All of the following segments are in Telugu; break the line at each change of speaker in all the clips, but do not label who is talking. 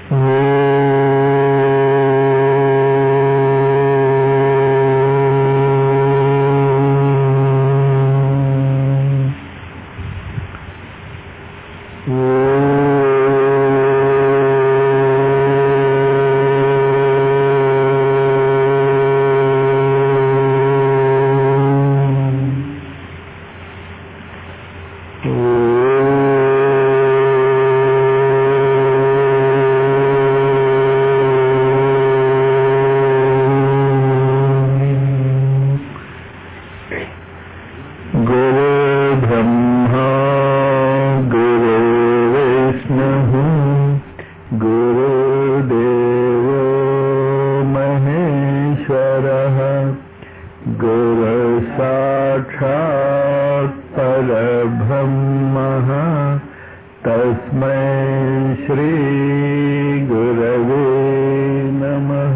गुरु ब्रह्मा गुरु विष्णुः गुरुदेवो महेश्वरः गुरु साक्षात् परब्रह्मः तस्मै श्रीगुरवे नमः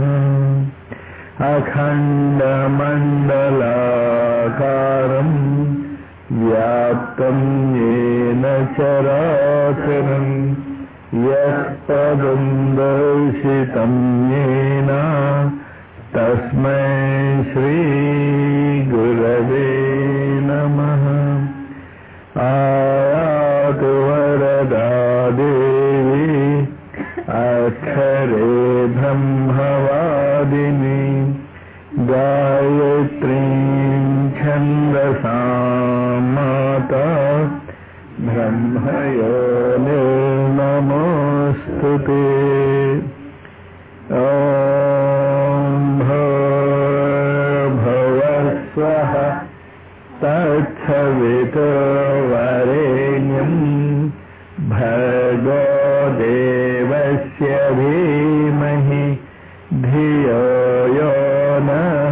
अखण्डमण्डलाकारम् व्याप्तं येन चराचरम् यत्पदं दर्शितं येन तस्मै श्रीगुरवे नमः आयातु वरदा देवी अक्षरे ब्रह्मवादिनी गायत्रीं छन्दसा माता ब्रह्मयो निर्नमोऽस्तु ते ॐ भवस्वः तत्सवितुर्वरेण्यम् भर्गो देवस्य धीमहि धियो यो न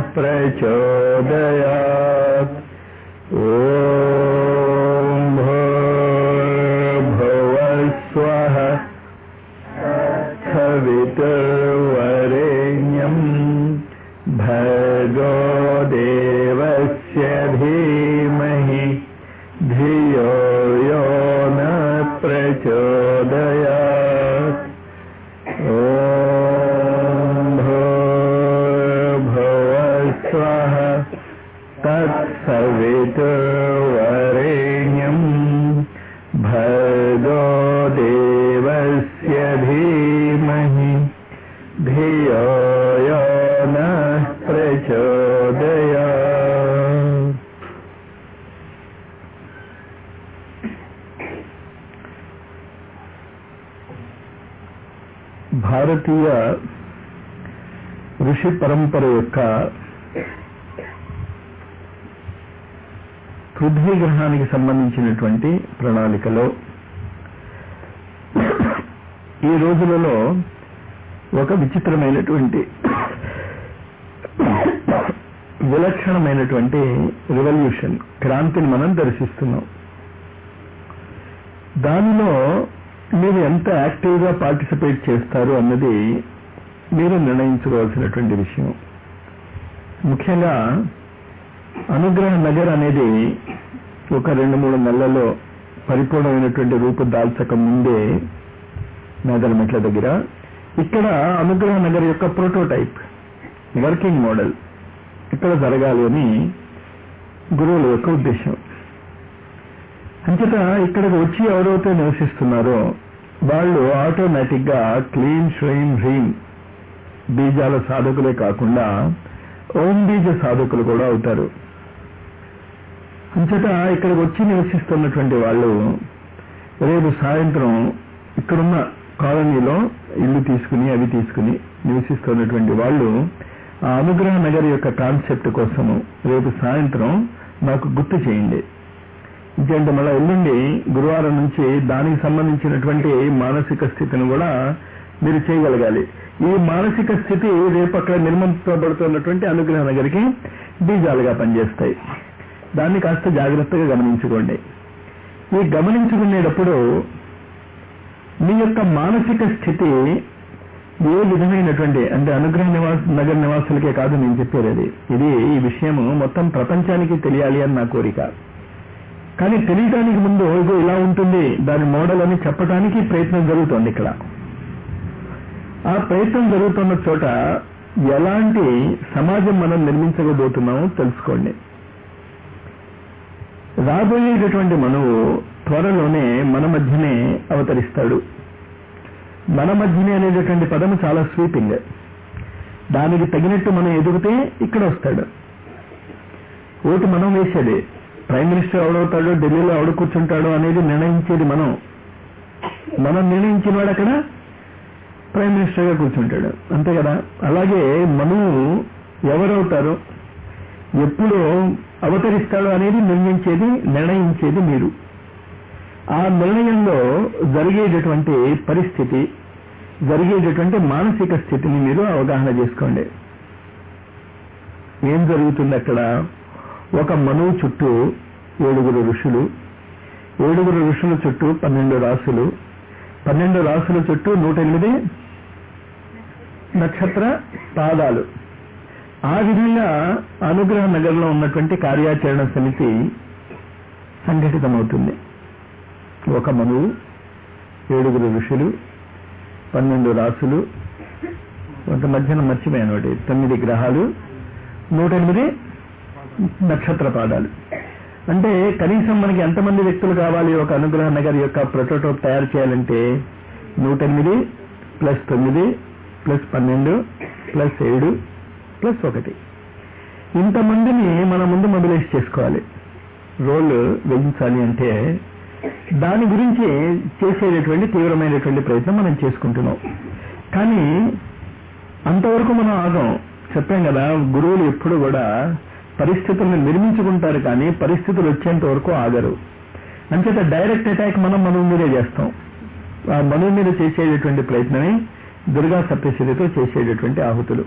प्रचोदयात् ॐ भुवस्वः सवितुर्वरेण्यम् भर्गो देवस्य धीमहि धियो यो न प्रचोदयात् ॐ भुवस्वः तत्सवितुर्वरेण्यम् भर्गो देवस्य धीमहि धियो यो नः प्रचोदयात् భారతీయ ఋషి పరంపర యొక్క పృథ్వీ గ్రహానికి సంబంధించినటువంటి ప్రణాళికలో ఈ రోజులలో ఒక విచిత్రమైనటువంటి విలక్షణమైనటువంటి రివల్యూషన్ క్రాంతిని మనం దర్శిస్తున్నాం దానిలో మీరు ఎంత యాక్టివ్గా పార్టిసిపేట్ చేస్తారు అన్నది మీరు నిర్ణయించుకోవాల్సినటువంటి విషయం ముఖ్యంగా అనుగ్రహ నగర్ అనేది ఒక రెండు మూడు నెలల్లో పరిపూర్ణమైనటువంటి రూపు దాల్చక ముందే మేదలమెట్ల దగ్గర ఇక్కడ అనుగ్రహ నగర్ యొక్క ప్రోటోటైప్ వర్కింగ్ మోడల్ ఇక్కడ జరగాలి అని గురువుల యొక్క ఉద్దేశం అంచేత ఇక్కడికి వచ్చి ఎవరైతే నివసిస్తున్నారో వాళ్ళు ఆటోమేటిక్ గా క్లీన్ శ్రీం హ్రీం బీజాల సాధకులే కాకుండా ఓం బీజ సాధకులు కూడా అవుతారు అంచేత ఇక్కడికి వచ్చి నివసిస్తున్నటువంటి వాళ్ళు రేపు సాయంత్రం ఇక్కడున్న కాలనీలో ఇల్లు తీసుకుని అవి తీసుకుని నివసిస్తున్నటువంటి వాళ్ళు ఆ అనుగ్రహ నగర్ యొక్క కాన్సెప్ట్ కోసము రేపు సాయంత్రం నాకు గుర్తు చేయండి ఇంకేంటే మళ్ళీ ఎల్లుండి గురువారం నుంచి దానికి సంబంధించినటువంటి మానసిక స్థితిని కూడా మీరు చేయగలగాలి ఈ మానసిక స్థితి రేపు అక్కడ నిర్మించబడుతున్నటువంటి అనుగ్రహ నగరికి బీజాలుగా పనిచేస్తాయి దాన్ని కాస్త జాగ్రత్తగా గమనించుకోండి ఈ గమనించుకునేటప్పుడు మీ యొక్క మానసిక స్థితి ఏ విధమైనటువంటి అంటే అనుగ్రహ నివాస నగర నివాసులకే కాదు నేను చెప్పేది అది ఇది ఈ విషయము మొత్తం ప్రపంచానికి తెలియాలి అని నా కోరిక కానీ తెలియటానికి ముందు ఇదో ఇలా ఉంటుంది దాని మోడల్ అని చెప్పడానికి ప్రయత్నం జరుగుతోంది ఇక్కడ ఆ ప్రయత్నం జరుగుతున్న చోట ఎలాంటి సమాజం మనం నిర్మించకపోతున్నామో తెలుసుకోండి రాబోయేటటువంటి మనువు త్వరలోనే మన మధ్యనే అవతరిస్తాడు మన మధ్యనే అనేటటువంటి పదము చాలా స్వీపింగ్ దానికి తగినట్టు మనం ఎదిగితే ఇక్కడ వస్తాడు ఓటు మనం వేసేది ప్రైమ్ మినిస్టర్ ఎవడవుతాడో ఢిల్లీలో ఎవడు కూర్చుంటాడో అనేది నిర్ణయించేది మనం మనం నిర్ణయించిన వాడు అక్కడ ప్రైమ్ మినిస్టర్ గా కూర్చుంటాడు అంతే కదా అలాగే మనువు ఎవరవుతారో ఎప్పుడు అవతరిస్తాడో అనేది నిర్ణయించేది నిర్ణయించేది మీరు ఆ నిర్ణయంలో జరిగేటటువంటి పరిస్థితి జరిగేటటువంటి మానసిక స్థితిని మీరు అవగాహన చేసుకోండి ఏం జరుగుతుంది అక్కడ ఒక మనువు చుట్టూ ఏడుగురు ఋషులు ఏడుగురు ఋషుల చుట్టూ పన్నెండు రాసులు పన్నెండు రాసుల చుట్టూ నూట ఎనిమిది నక్షత్ర పాదాలు ఆ విధంగా అనుగ్రహ నగర్లో ఉన్నటువంటి కార్యాచరణ సమితి సంఘటితమవుతుంది ఒక మనువు ఏడుగురు ఋషులు పన్నెండు రాసులు కొంత మధ్యన మర్చిపోయాను ఒకటి తొమ్మిది గ్రహాలు నూట ఎనిమిది నక్షత్ర పాదాలు అంటే కనీసం మనకి ఎంతమంది వ్యక్తులు కావాలి ఒక అనుగ్రహ నగర్ యొక్క ప్రోటోటోప్ తయారు చేయాలంటే నూట ఎనిమిది ప్లస్ తొమ్మిది ప్లస్ పన్నెండు ప్లస్ ఏడు ప్లస్ ఒకటి ఇంతమందిని మన ముందు మొబిలైజ్ చేసుకోవాలి రోల్ వేయించాలి అంటే దాని గురించి చేసేటటువంటి తీవ్రమైనటువంటి ప్రయత్నం మనం చేసుకుంటున్నాం కానీ అంతవరకు మనం ఆగం చెప్పాం కదా గురువులు ఎప్పుడు కూడా పరిస్థితులను నిర్మించుకుంటారు కానీ పరిస్థితులు వచ్చేంత వరకు ఆగరు అంచేత డైరెక్ట్ అటాక్ మనం మనువు మీదే చేస్తాం ఆ మనువు మీద చేసేటటువంటి ప్రయత్నమే దుర్గా సప్తశతితో చేసేటటువంటి ఆహుతులు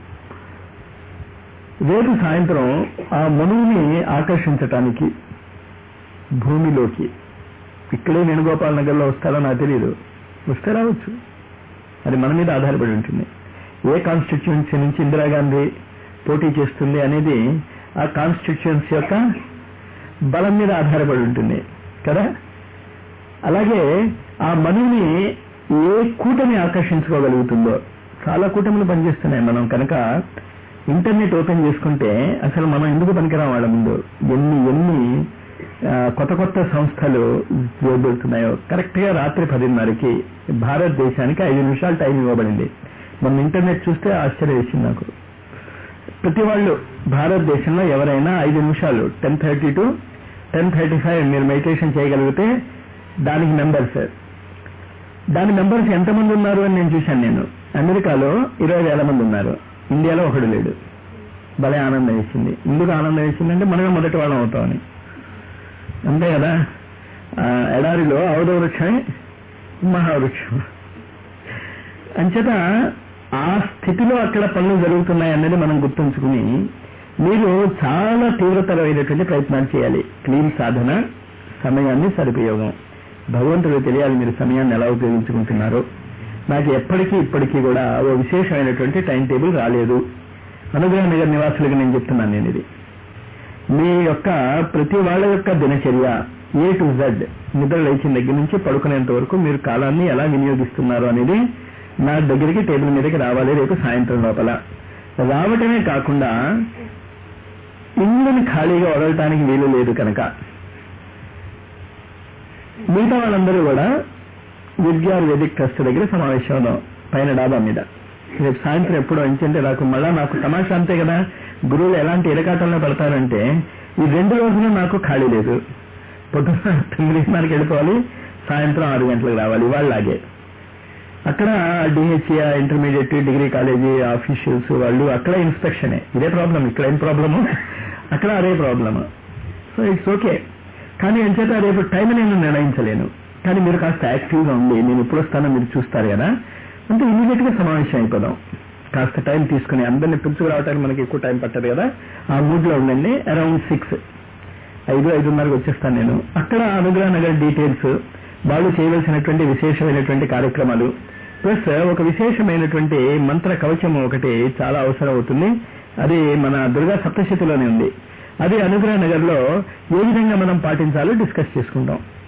రేపు సాయంత్రం ఆ మనువుని ఆకర్షించటానికి భూమిలోకి ఇక్కడే వేణుగోపాల్ నగర్లో వస్తారో నాకు తెలియదు వస్తే రావచ్చు అది మన మీద ఆధారపడి ఉంటుంది ఏ కాన్స్టిట్యుయెన్సీ నుంచి ఇందిరాగాంధీ పోటీ చేస్తుంది అనేది ఆ కాన్స్టిట్యుయెన్సీ యొక్క బలం మీద ఆధారపడి ఉంటుంది కదా అలాగే ఆ మనువుని ఏ కూటమి ఆకర్షించుకోగలుగుతుందో చాలా కూటములు పనిచేస్తున్నాయి మనం కనుక ఇంటర్నెట్ ఓపెన్ చేసుకుంటే అసలు మనం ఎందుకు పనికిరాం వాళ్ళ ముందు ఎన్ని ఎన్ని ఆ, కొత్త కొత్త సంస్థలు జోబెడుతున్నాయో కరెక్ట్ గా రాత్రి పదిన్నరకి భారతదేశానికి ఐదు నిమిషాలు టైం ఇవ్వబడింది మొన్న ఇంటర్నెట్ చూస్తే ఆశ్చర్య వేసింది నాకు ప్రతి వాళ్ళు భారతదేశంలో ఎవరైనా ఐదు నిమిషాలు ten thirty to ten thirty five మీరు మెడిటేషన్ చేయగలిగితే దానికి మెంబర్స్ దాని మెంబర్స్ ఎంతమంది ఉన్నారు అని నేను చూశాను నేను అమెరికాలో ఇరవై వేల మంది ఉన్నారు ఇండియాలో ఒకడు లేడు భలే ఆనందం వేసింది ఎందుకు ఆనందం వేసిందంటే మనమే మొదటి వాళ్ళం అవుతామని అంతే కదా ఆ, ఎడారిలో అవధ వృక్షమే మహావృక్షం అంచేత ఆ స్థితిలో అక్కడ పనులు జరుగుతున్నాయి అన్నది మనం గుర్తుంచుకుని మీరు చాలా తీవ్రతరమైనటువంటి ప్రయత్నాలు చేయాలి క్లీన్ సాధన సమయాన్ని సదుపయోగం భగవంతుడు తెలియాలి మీరు సమయాన్ని ఎలా ఉపయోగించుకుంటున్నారో నాకు ఎప్పటికీ ఇప్పటికీ కూడా ఓ విశేషమైనటువంటి టైం టేబుల్ రాలేదు అనుగ్రహ నగర్ నివాసులకు నేను చెప్తున్నాను నేను ఇది మీ యొక్క ప్రతి వాళ్ళ యొక్క దినచర్య ఏ టు జెడ్ నిద్ర లేచిన దగ్గర నుంచి పడుకునేంత వరకు మీరు కాలాన్ని ఎలా వినియోగిస్తున్నారు అనేది నా దగ్గరికి టేబుల్ మీదకి రావాలి రేపు సాయంత్రం లోపల రావటమే కాకుండా ఇల్లుని ఖాళీగా వదలటానికి వీలు లేదు కనుక మిగతా వాళ్ళందరూ కూడా విద్యార్ వేదిక్ ట్రస్ట్ దగ్గర సమావేశం అవుదాం పైన డాబా మీద రేపు సాయంత్రం ఎప్పుడు అంచంటే నాకు మళ్ళా నాకు తమాషా అంతే కదా గురువులు ఎలాంటి ఇరకాటంలో పడతారంటే ఈ రెండు రోజులు నాకు ఖాళీ లేదు పొద్దున్న తొమ్మిదిన్నరకి వెళ్ళిపోవాలి సాయంత్రం ఆరు గంటలకు రావాలి వాళ్ళలాగే అక్కడ DHA intermediate degree college officials వాళ్ళు అక్కడ ఇన్స్పెక్షనే ఇదే ప్రాబ్లం ఇక్కడ ఏం ప్రాబ్లము అక్కడ అదే ప్రాబ్లమ్ సో ఇట్స్ ఓకే కానీ ఎంచేత రేపు టైం నేను నిర్ణయించలేను కానీ మీరు కాస్త యాక్టివ్గా ఉండి నేను ఎప్పుడు వస్తానో మీరు చూస్తారు కదా అంటే ఇమీడియట్ గా సమావేశం అయిపోదాం కాస్త టైం తీసుకుని అందరిని పిలుచుకురావడానికి మనకి ఎక్కువ టైం పట్టదు కదా ఆ మూడ్ లో ఉండండి అరౌండ్ సిక్స్ ఐదు ఐదున్నరకు వచ్చేస్తాను నేను అక్కడ అనుగ్రహ నగర్ డీటెయిల్స్ వాళ్ళు చేయవలసినటువంటి విశేషమైనటువంటి కార్యక్రమాలు ప్లస్ ఒక విశేషమైనటువంటి మంత్ర కవచం ఒకటి చాలా అవసరం అవుతుంది అది మన దుర్గా సప్తశతిలోనే ఉంది అది అనుగ్రహ నగర్ లో ఏ విధంగా మనం పాటించాలో డిస్కస్ చేసుకుంటాం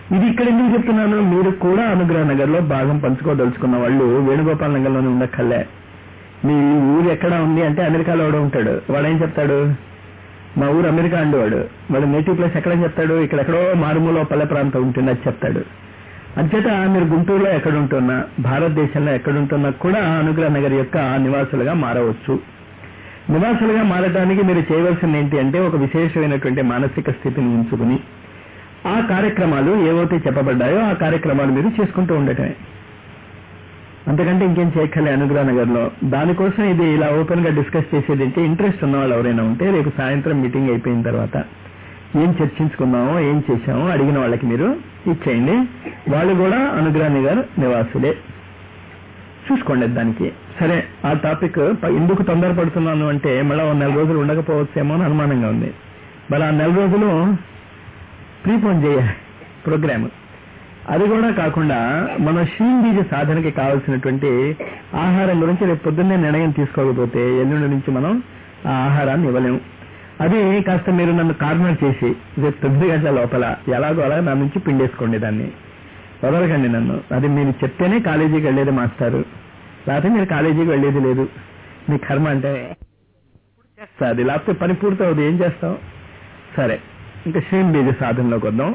ఇది ఇక్కడ ఎందుకు చెప్తున్నాను మీరు కూడా అనుగ్రహ నగర్ లో భాగం పంచుకోదలుచుకున్న వాళ్ళు వేణుగోపాల్ నగర్ లోనే ఉండక్కర్లే మీ ఊరు ఎక్కడ ఉంది అంటే అమెరికాలో కూడా ఉంటాడు వాడు ఏం చెప్తాడు మా ఊరు అమెరికా అండేవాడు వాడు నేటివ్ ప్లేస్ ఎక్కడ చెప్తాడు ఇక్కడెక్కడో మారుమూల పల్లె ప్రాంతం ఉంటుంది అది చెప్తాడు అంచేత మీరు గుంటూరులో ఎక్కడుంటున్నా భారతదేశంలో ఎక్కడుంటున్నా కూడా అనుగ్రహ నగర్ యొక్క నివాసులుగా మారవచ్చు నివాసులుగా మారడానికి మీరు చేయవలసింది ఏంటి అంటే ఒక విశేషమైనటువంటి మానసిక స్థితిని ఉంచుకుని ఆ కార్యక్రమాలు ఏవైతే చెప్పబడ్డాయో ఆ కార్యక్రమాలు మీరు చేసుకుంటూ ఉండటమే అంతకంటే ఇంకేం చేయక్కర్లే అనుగ్రహ నగర్ లో దానికోసం ఇది ఇలా ఓపెన్ గా డిస్కస్ చేసేది అంటే ఇంట్రెస్ట్ ఉన్న వాళ్ళు ఎవరైనా ఉంటే రేపు సాయంత్రం మీటింగ్ అయిపోయిన తర్వాత ఏం చర్చించుకున్నామో ఏం చేశామో అడిగిన వాళ్ళకి మీరు ఇచ్చేయండి వాళ్ళు కూడా అనుగ్రహ నగర్ నివాసులే చూసుకోండి దానికి సరే ఆ టాపిక్ ప- ఎందుకు తొందరపడుతున్నాను అంటే మళ్ళీ ఓ నెల రోజులు ఉండకపోవచ్చేమో అని అనుమానంగా ఉంది మరి ఆ నెల రోజులు ప్రీపోన్ చేయాలి ప్రోగ్రామ్ అది కూడా కాకుండా మన బీజ సాధనకి కావాల్సినటువంటి ఆహారం గురించి రేపు పొద్దున్నే నిర్ణయం తీసుకోకపోతే ఎల్లుండి నుంచి మనం ఆ ఆహారాన్ని ఇవ్వలేము అది కాస్త మీరు నన్ను కార్నర్ చేసి రేపు తొమ్మిది గంటల లోపల ఎలాగో అలా నా నుంచి పిండేసుకోండి దాన్ని వదలకండి నన్ను అది మీరు చెప్తేనే కాలేజీకి వెళ్ళేది మాస్టారు లేకపోతే మీరు కాలేజీకి వెళ్ళేది లేదు మీ కర్మ అంటే చేస్తా అది లేకపోతే పని పూర్తవుతుంది ఏం చేస్తాం సరే ఇంకా శ్రీం బీజ సాధనలోకి వద్దాం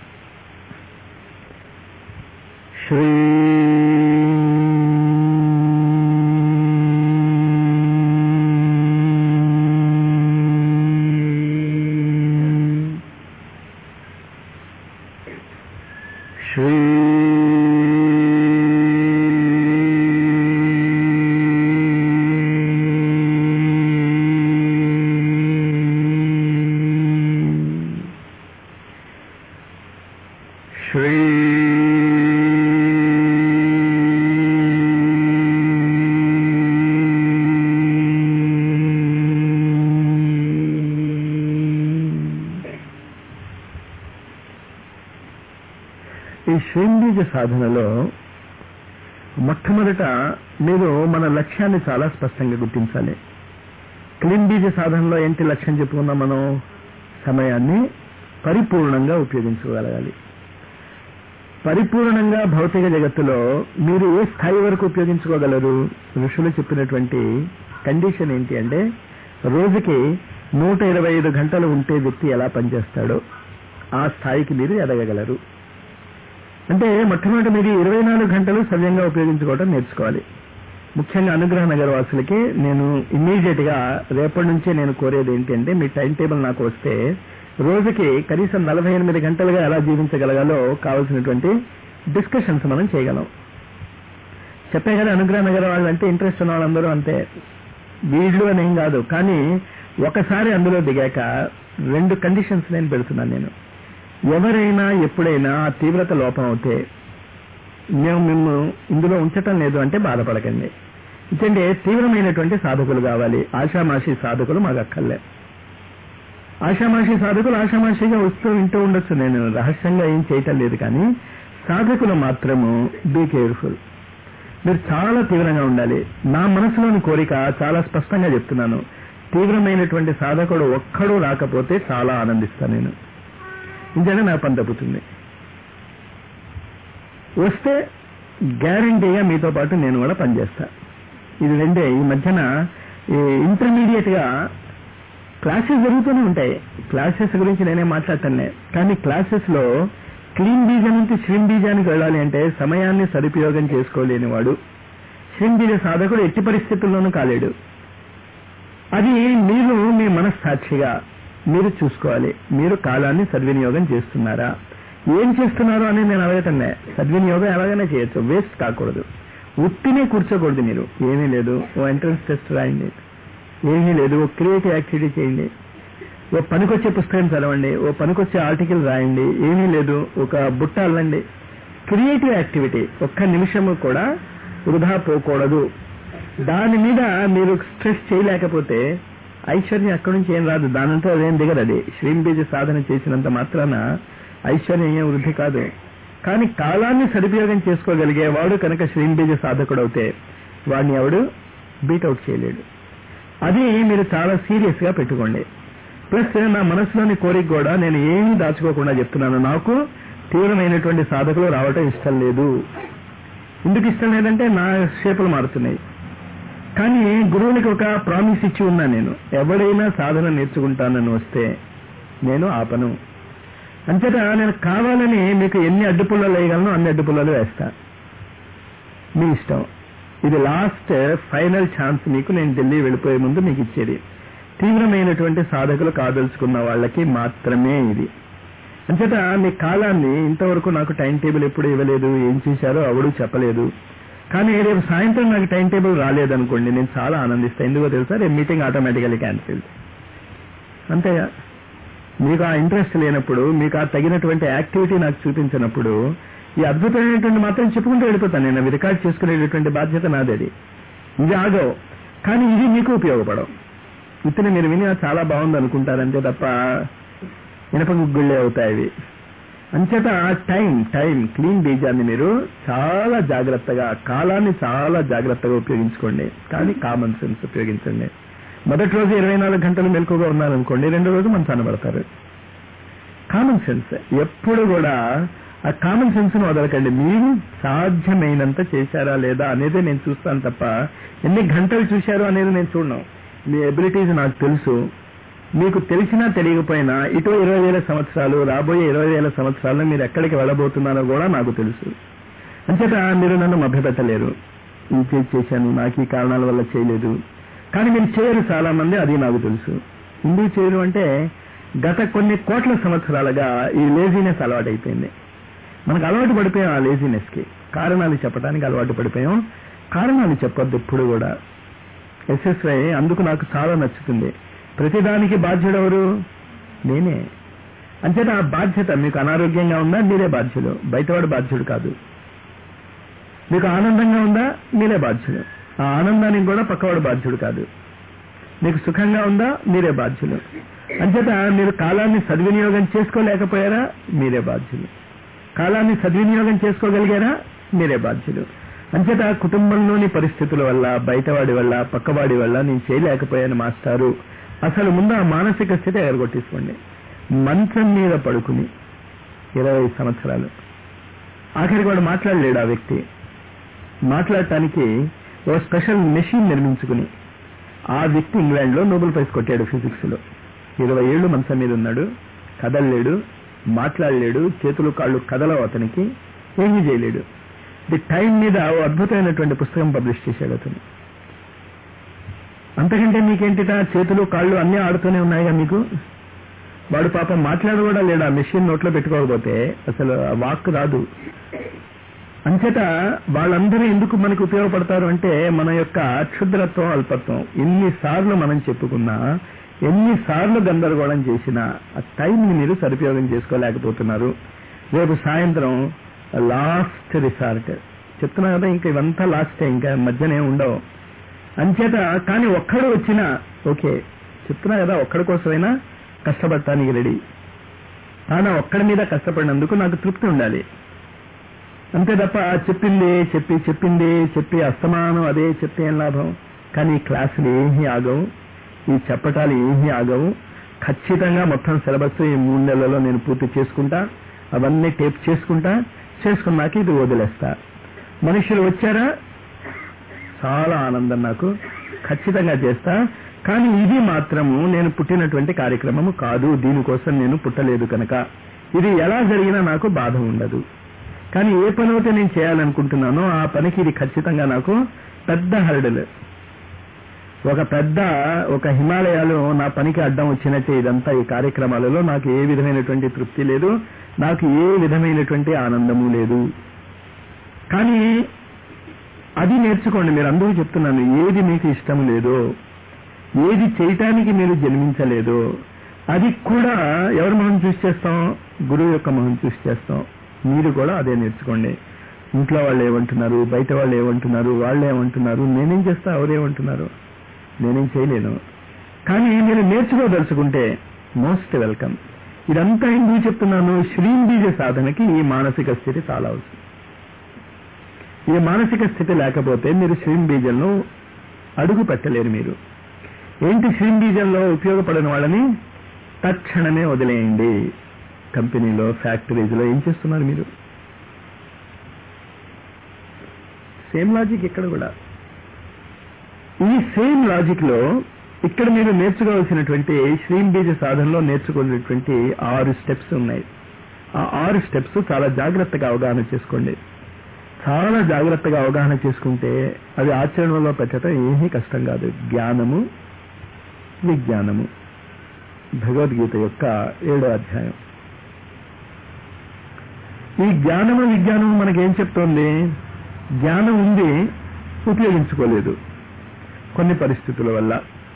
శ్రీ శ్రీ శ్రీ ఈ శ్రీంబీజ సాధనలో మొట్టమొదట మీరు మన లక్ష్యాన్ని చాలా స్పష్టంగా గుర్తించాలి క్లీన్ బీజ సాధనలో ఏంటి లక్ష్యం చెప్పుకున్నాం మనం సమయాన్ని పరిపూర్ణంగా ఉపయోగించుకోగలగాలి పరిపూర్ణంగా భౌతిక జగత్తులో మీరు ఏ స్థాయి వరకు ఉపయోగించుకోగలరు ఋషులు చెప్పినటువంటి కండిషన్ ఏంటి అంటే రోజుకి నూట ఇరవై ఐదు గంటలు ఉంటే వ్యక్తి ఎలా పనిచేస్తాడో ఆ స్థాయికి మీరు ఎదగగలరు అంటే మొట్టమొదటి మీరు ఇరవై నాలుగు గంటలు సవ్యంగా ఉపయోగించుకోవడం నేర్చుకోవాలి ముఖ్యంగా అనుగ్రహ నగర వాసులకి నేను ఇమ్మీడియట్ గా రేపటి నుంచే నేను కోరేది ఏంటంటే మీ టైం టేబుల్ నాకు వస్తే రోజుకి కనీసం నలభై ఎనిమిది గంటలుగా ఎలా జీవించగలగాలో కావాల్సినటువంటి డిస్కషన్స్ మనం చేయగలం చెప్పే కదా అనుగ్రహ నగర వాళ్ళు అంటే ఇంట్రెస్ట్ ఉన్న వాళ్ళందరూ అంతే వీళ్ళు అని ఏం కాదు కానీ ఒకసారి అందులో దిగాక రెండు కండిషన్స్ నేను పెడుతున్నాను నేను ఎవరైనా ఎప్పుడైనా ఆ తీవ్రత లోపం అవుతే మేము మేము ఇందులో ఉంచటం లేదు అంటే బాధపడకండి ఎందుకంటే తీవ్రమైనటువంటి సాధకులు కావాలి ఆషామాషి సాధకులు మాకు అక్కర్లే ఆషామాషి సాధకులు ఆషామాషిగా వస్తూ వింటూ ఉండొచ్చు నేను రహస్యంగా ఏం చేయటం లేదు కానీ సాధకులు మాత్రము బీ కేర్ఫుల్ మీరు చాలా తీవ్రంగా ఉండాలి నా మనసులోని కోరిక చాలా స్పష్టంగా చెప్తున్నాను తీవ్రమైనటువంటి సాధకుడు ఒక్కడూ రాకపోతే చాలా ఆనందిస్తాను నేను నిజంగా నా పని తప్పుతుంది వస్తే గ్యారంటీగా మీతో పాటు నేను కూడా పనిచేస్తా ఇది రెండే ఈ మధ్యన ఇంటర్మీడియట్ గా క్లాసెస్ జరుగుతూనే ఉంటాయి క్లాసెస్ గురించి నేనే మాట్లాడతానే కానీ క్లాసెస్ లో క్లీన్ బీజం నుంచి శ్రీం బీజానికి వెళ్ళాలి అంటే సమయాన్ని సదుపయోగం చేసుకోలేని వాడు శ్రీం బీజ సాధకుడు ఎట్టి పరిస్థితుల్లోనూ కాలేడు అది మీరు మీ మనస్సాక్షిగా మీరు చూసుకోవాలి మీరు కాలాన్ని సద్వినియోగం చేస్తున్నారా ఏం చేస్తున్నారు అని నేను అడగటంలే సద్వినియోగం ఎలాగైనా చేయొచ్చు వేస్ట్ కాకూడదు ఉత్తినే కూర్చోకూడదు మీరు ఏమీ లేదు ఓ ఎంట్రన్స్ టెస్ట్ రాయండి ఏమీ లేదు ఓ క్రియేటివ్ యాక్టివిటీ చేయండి ఓ పనికొచ్చే పుస్తకం చదవండి ఓ పనికొచ్చే ఆర్టికల్ రాయండి ఏమీ లేదు ఒక బుట్ట అల్లండి క్రియేటివ్ యాక్టివిటీ ఒక్క నిమిషము కూడా వృధా పోకూడదు దాని మీద మీరు స్ట్రెస్ చేయలేకపోతే ఐశ్వర్యం అక్కడి నుంచి ఏం రాదు దానంతా అదేం దిగదు అది శ్రీంబీజ సాధన చేసినంత మాత్రాన ఐశ్వర్యం ఏం వృద్ధి కాదు కానీ కాలాన్ని సదుపయోగం చేసుకోగలిగేవాడు కనుక శ్రీంబీజ సాధకుడు అవుతే వాడిని ఎవడు బీట్అవుట్ చేయలేడు అది మీరు చాలా సీరియస్ గా పెట్టుకోండి ప్లస్ నా మనసులోని కోరిక కూడా నేను ఏమీ దాచుకోకుండా చెప్తున్నాను నాకు తీవ్రమైనటువంటి సాధకులు రావటం ఇష్టం లేదు ఎందుకు ఇష్టం లేదంటే నా షేపులు మారుతున్నాయి కానీ గురువునికి ఒక ప్రామిస్ ఇచ్చి ఉన్నా నేను ఎవడైనా సాధన నేర్చుకుంటానని వస్తే నేను ఆపను అంచేత నేను కావాలని మీకు ఎన్ని అడ్డుపుల్లలు వేయగలను అన్ని అడ్డుపుల్లలు వేస్తా మీ ఇష్టం ఇది లాస్ట్ ఫైనల్ ఛాన్స్ మీకు నేను ఢిల్లీ వెళ్ళిపోయే ముందు మీకు ఇచ్చేది తీవ్రమైనటువంటి సాధకులు కాదలుచుకున్న వాళ్ళకి మాత్రమే ఇది అంచేత మీ కాలాన్ని ఇంతవరకు నాకు టైం టేబుల్ ఎప్పుడు ఇవ్వలేదు ఏం చేశారో అవడు చెప్పలేదు కానీ రేపు సాయంత్రం నాకు టైం టేబుల్ రాలేదనుకోండి నేను చాలా ఆనందిస్తాను ఎందుకో తెలుసా రేపు మీటింగ్ ఆటోమేటికలీ క్యాన్సిల్ అంతేగా మీకు ఆ ఇంట్రెస్ట్ లేనప్పుడు మీకు ఆ తగినటువంటి యాక్టివిటీ నాకు చూపించినప్పుడు ఈ అద్భుతమైనటువంటి మాత్రం చెప్పుకుంటూ వెళ్ళిపోతాను నేను అవి రికార్డ్ చేసుకునేటటువంటి బాధ్యత నాది అది ఇది ఆగవు కానీ ఇది మీకు ఉపయోగపడవు ఇతను మీరు విని చాలా బాగుంది అనుకుంటారంతే తప్ప ఇనప గుగ్గుళ్ళే అవుతాయి అవి అంచేత టైం టైం క్లీన్ బీజాన్ని మీరు చాలా జాగ్రత్తగా కాలాన్ని చాలా జాగ్రత్తగా ఉపయోగించుకోండి కానీ కామన్ సెన్స్ ఉపయోగించండి మొదటి రోజు ఇరవై నాలుగు గంటలు మెలకుగా ఉన్నారనుకోండి రెండో రోజు మంచాన పడతారు కామన్ సెన్స్ ఎప్పుడు కూడా ఆ కామన్ సెన్స్ ను వదలకండి మీరు సాధ్యమైనంత చేశారా లేదా అనేది నేను చూస్తాను తప్ప ఎన్ని గంటలు చూశారు అనేది నేను చూడను మీ ఎబిలిటీస్ నాకు తెలుసు మీకు తెలిసినా తెలియకపోయినా ఇటు ఇరవై వేల సంవత్సరాలు రాబోయే ఇరవై వేల సంవత్సరాల్లో మీరు ఎక్కడికి వెళ్ళబోతున్నారో కూడా నాకు తెలుసు అంచేత మీరు నన్ను మభ్యపెట్టలేరు ఇంకే చేశాను నాకు ఈ కారణాల వల్ల చేయలేదు కానీ మీరు చేయరు చాలా మంది అది నాకు తెలుసు ఎందుకు చేయరు అంటే గత కొన్ని కోట్ల సంవత్సరాలుగా ఈ లేజినెస్ అలవాటైపోయింది మనకు అలవాటు పడిపోయాం ఆ లేజినెస్ కి కారణాలు చెప్పడానికి అలవాటు పడిపోయాం కారణాలు చెప్పొద్దు ఎప్పుడు కూడా ఎస్ఎస్వై అందుకు నాకు చాలా నచ్చుతుంది ప్రతిదానికి బాధ్యుడెవరు నేనే అంచేత ఆ బాధ్యత మీకు అనారోగ్యంగా ఉందా మీరే బాధ్యులు బయటవాడు బాధ్యుడు కాదు మీకు ఆనందంగా ఉందా మీరే బాధ్యులు ఆ ఆనందానికి కూడా పక్కవాడు బాధ్యుడు కాదు మీకు సుఖంగా ఉందా మీరే బాధ్యులు అంచేత మీరు కాలాన్ని సద్వినియోగం చేసుకోలేకపోయారా మీరే బాధ్యులు కాలాన్ని సద్వినియోగం చేసుకోగలిగారా మీరే బాధ్యులు అంచేత కుటుంబంలోని పరిస్థితుల వల్ల బయటవాడి వల్ల పక్కవాడి వల్ల నేను చేయలేకపోయాను మాస్టారు అసలు ముందు ఆ మానసిక స్థితి ఎగరగొట్టేసుకోండి మంచం మీద పడుకుని ఇరవై సంవత్సరాలు ఆఖరికి వాడు మాట్లాడలేడు ఆ వ్యక్తి మాట్లాడటానికి ఓ స్పెషల్ మెషిన్ నిర్మించుకుని ఆ వ్యక్తి ఇంగ్లాండ్ లో నోబెల్ ప్రైజ్ కొట్టాడు ఫిజిక్స్ లో ఇరవై ఏళ్లు మంచం మీద ఉన్నాడు కదలలేడు మాట్లాడలేడు చేతులు కాళ్ళు కదలవు అతనికి ఏమీ చేయలేడు ది టైం మీద ఓ అద్భుతమైనటువంటి పుస్తకం పబ్లిష్ చేశాడు అతను అంతకంటే మీకేంటిట చేతులు కాళ్ళు అన్నీ ఆడుతూనే ఉన్నాయిగా మీకు వాడు పాపం మాట్లాడు కూడా లేడు ఆ మెషిన్ నోట్లో పెట్టుకోకపోతే అసలు ఆ వాక్ రాదు అంచేత వాళ్ళందరూ ఎందుకు మనకు ఉపయోగపడతారు అంటే మన యొక్క క్షుద్రత్వం అల్పత్వం ఎన్నిసార్లు మనం చెప్పుకున్నా ఎన్నిసార్లు గందరగోళం చేసినా ఆ టైంని మీరు సదుపయోగం చేసుకోలేకపోతున్నారు రేపు సాయంత్రం లాస్ట్ రిసార్ట్ చెప్తున్నా కదా ఇంకా ఇవంతా లాస్టే ఇంకా మధ్యనే ఉండవు అంచేత కానీ ఒక్కడు వచ్చినా ఓకే చెప్తున్నా కదా ఒక్కడి కోసమైనా కష్టపడటానికి రెడీ కానీ ఒక్కడి మీద కష్టపడినందుకు నాకు తృప్తి ఉండాలి అంతే తప్ప చెప్పింది చెప్పి చెప్పింది చెప్పి అస్తమానం అదే చెప్తే ఏం లాభం కానీ ఈ క్లాసులు ఏమీ ఆగవు ఈ చెప్పటాలు ఏమీ ఆగవు ఖచ్చితంగా మొత్తం సిలబస్ ఈ మూడు నెలల్లో నేను పూర్తి చేసుకుంటా అవన్నీ టేప్ చేసుకుంటా చేసుకున్నాక ఇది వదిలేస్తా మనుషులు వచ్చారా చాలా ఆనందం నాకు ఖచ్చితంగా చేస్తా కానీ ఇది మాత్రము నేను పుట్టినటువంటి కార్యక్రమము కాదు దీనికోసం నేను పుట్టలేదు కనుక ఇది ఎలా జరిగినా నాకు బాధ ఉండదు కానీ ఏ పని అయితే నేను చేయాలనుకుంటున్నానో ఆ పనికి ఇది ఖచ్చితంగా నాకు పెద్ద హర్డల్ ఒక పెద్ద ఒక హిమాలయాలు నా పనికి అడ్డం వచ్చినట్టే ఇదంతా ఈ కార్యక్రమాలలో నాకు ఏ విధమైనటువంటి తృప్తి లేదు నాకు ఏ విధమైనటువంటి ఆనందము లేదు కానీ అది నేర్చుకోండి మీరు అందరూ చెప్తున్నాను ఏది మీకు ఇష్టం లేదో ఏది చేయటానికి మీరు జన్మించలేదో అది కూడా ఎవరి మొహం చూసి చేస్తాం గురువు యొక్క మొహం చూసి చేస్తాం మీరు కూడా అదే నేర్చుకోండి ఇంట్లో వాళ్ళు ఏమంటున్నారు బయట వాళ్ళు ఏమంటున్నారు వాళ్ళు ఏమంటున్నారు నేనేం చేస్తా ఎవరేమంటున్నారు నేనేం చేయలేను కానీ మీరు నేర్చుకోదలుచుకుంటే మోస్ట్ వెల్కమ్ ఇదంతా ఎందుకు చెప్తున్నాను శ్రీంబీజ సాధనకి ఈ మానసిక స్థితి చాలా అవసరం ఈ మానసిక స్థితి లేకపోతే మీరు శ్రీంబీజంలో అడుగు పెట్టలేరు మీరు ఏంటి శ్రీంబీజంలో ఉపయోగపడిన వాళ్ళని తక్షణమే వదిలేయండి కంపెనీలో ఫ్యాక్టరీస్లో ఏం చేస్తున్నారు మీరు సేమ్ లాజిక్ ఇక్కడ కూడా ఈ సేమ్ లాజిక్ లో ఇక్కడ మీరు నేర్చుకోవాల్సినటువంటి శ్రీం బీజ సాధనలో నేర్చుకునేటువంటి ఆరు స్టెప్స్ ఉన్నాయి ఆ ఆరు స్టెప్స్ చాలా జాగ్రత్తగా అవగాహన చేసుకోండి చాలా జాగ్రత్తగా అవగాహన చేసుకుంటే అది ఆచరణలో పెట్టడం ఏమీ కష్టం కాదు జ్ఞానము విజ్ఞానము భగవద్గీత యొక్క ఏడో అధ్యాయం ఈ జ్ఞానము విజ్ఞానము మనకేం చెప్తోంది జ్ఞానం ఉంది ఉపయోగించుకోలేదు కొన్ని పరిస్థితుల వల్ల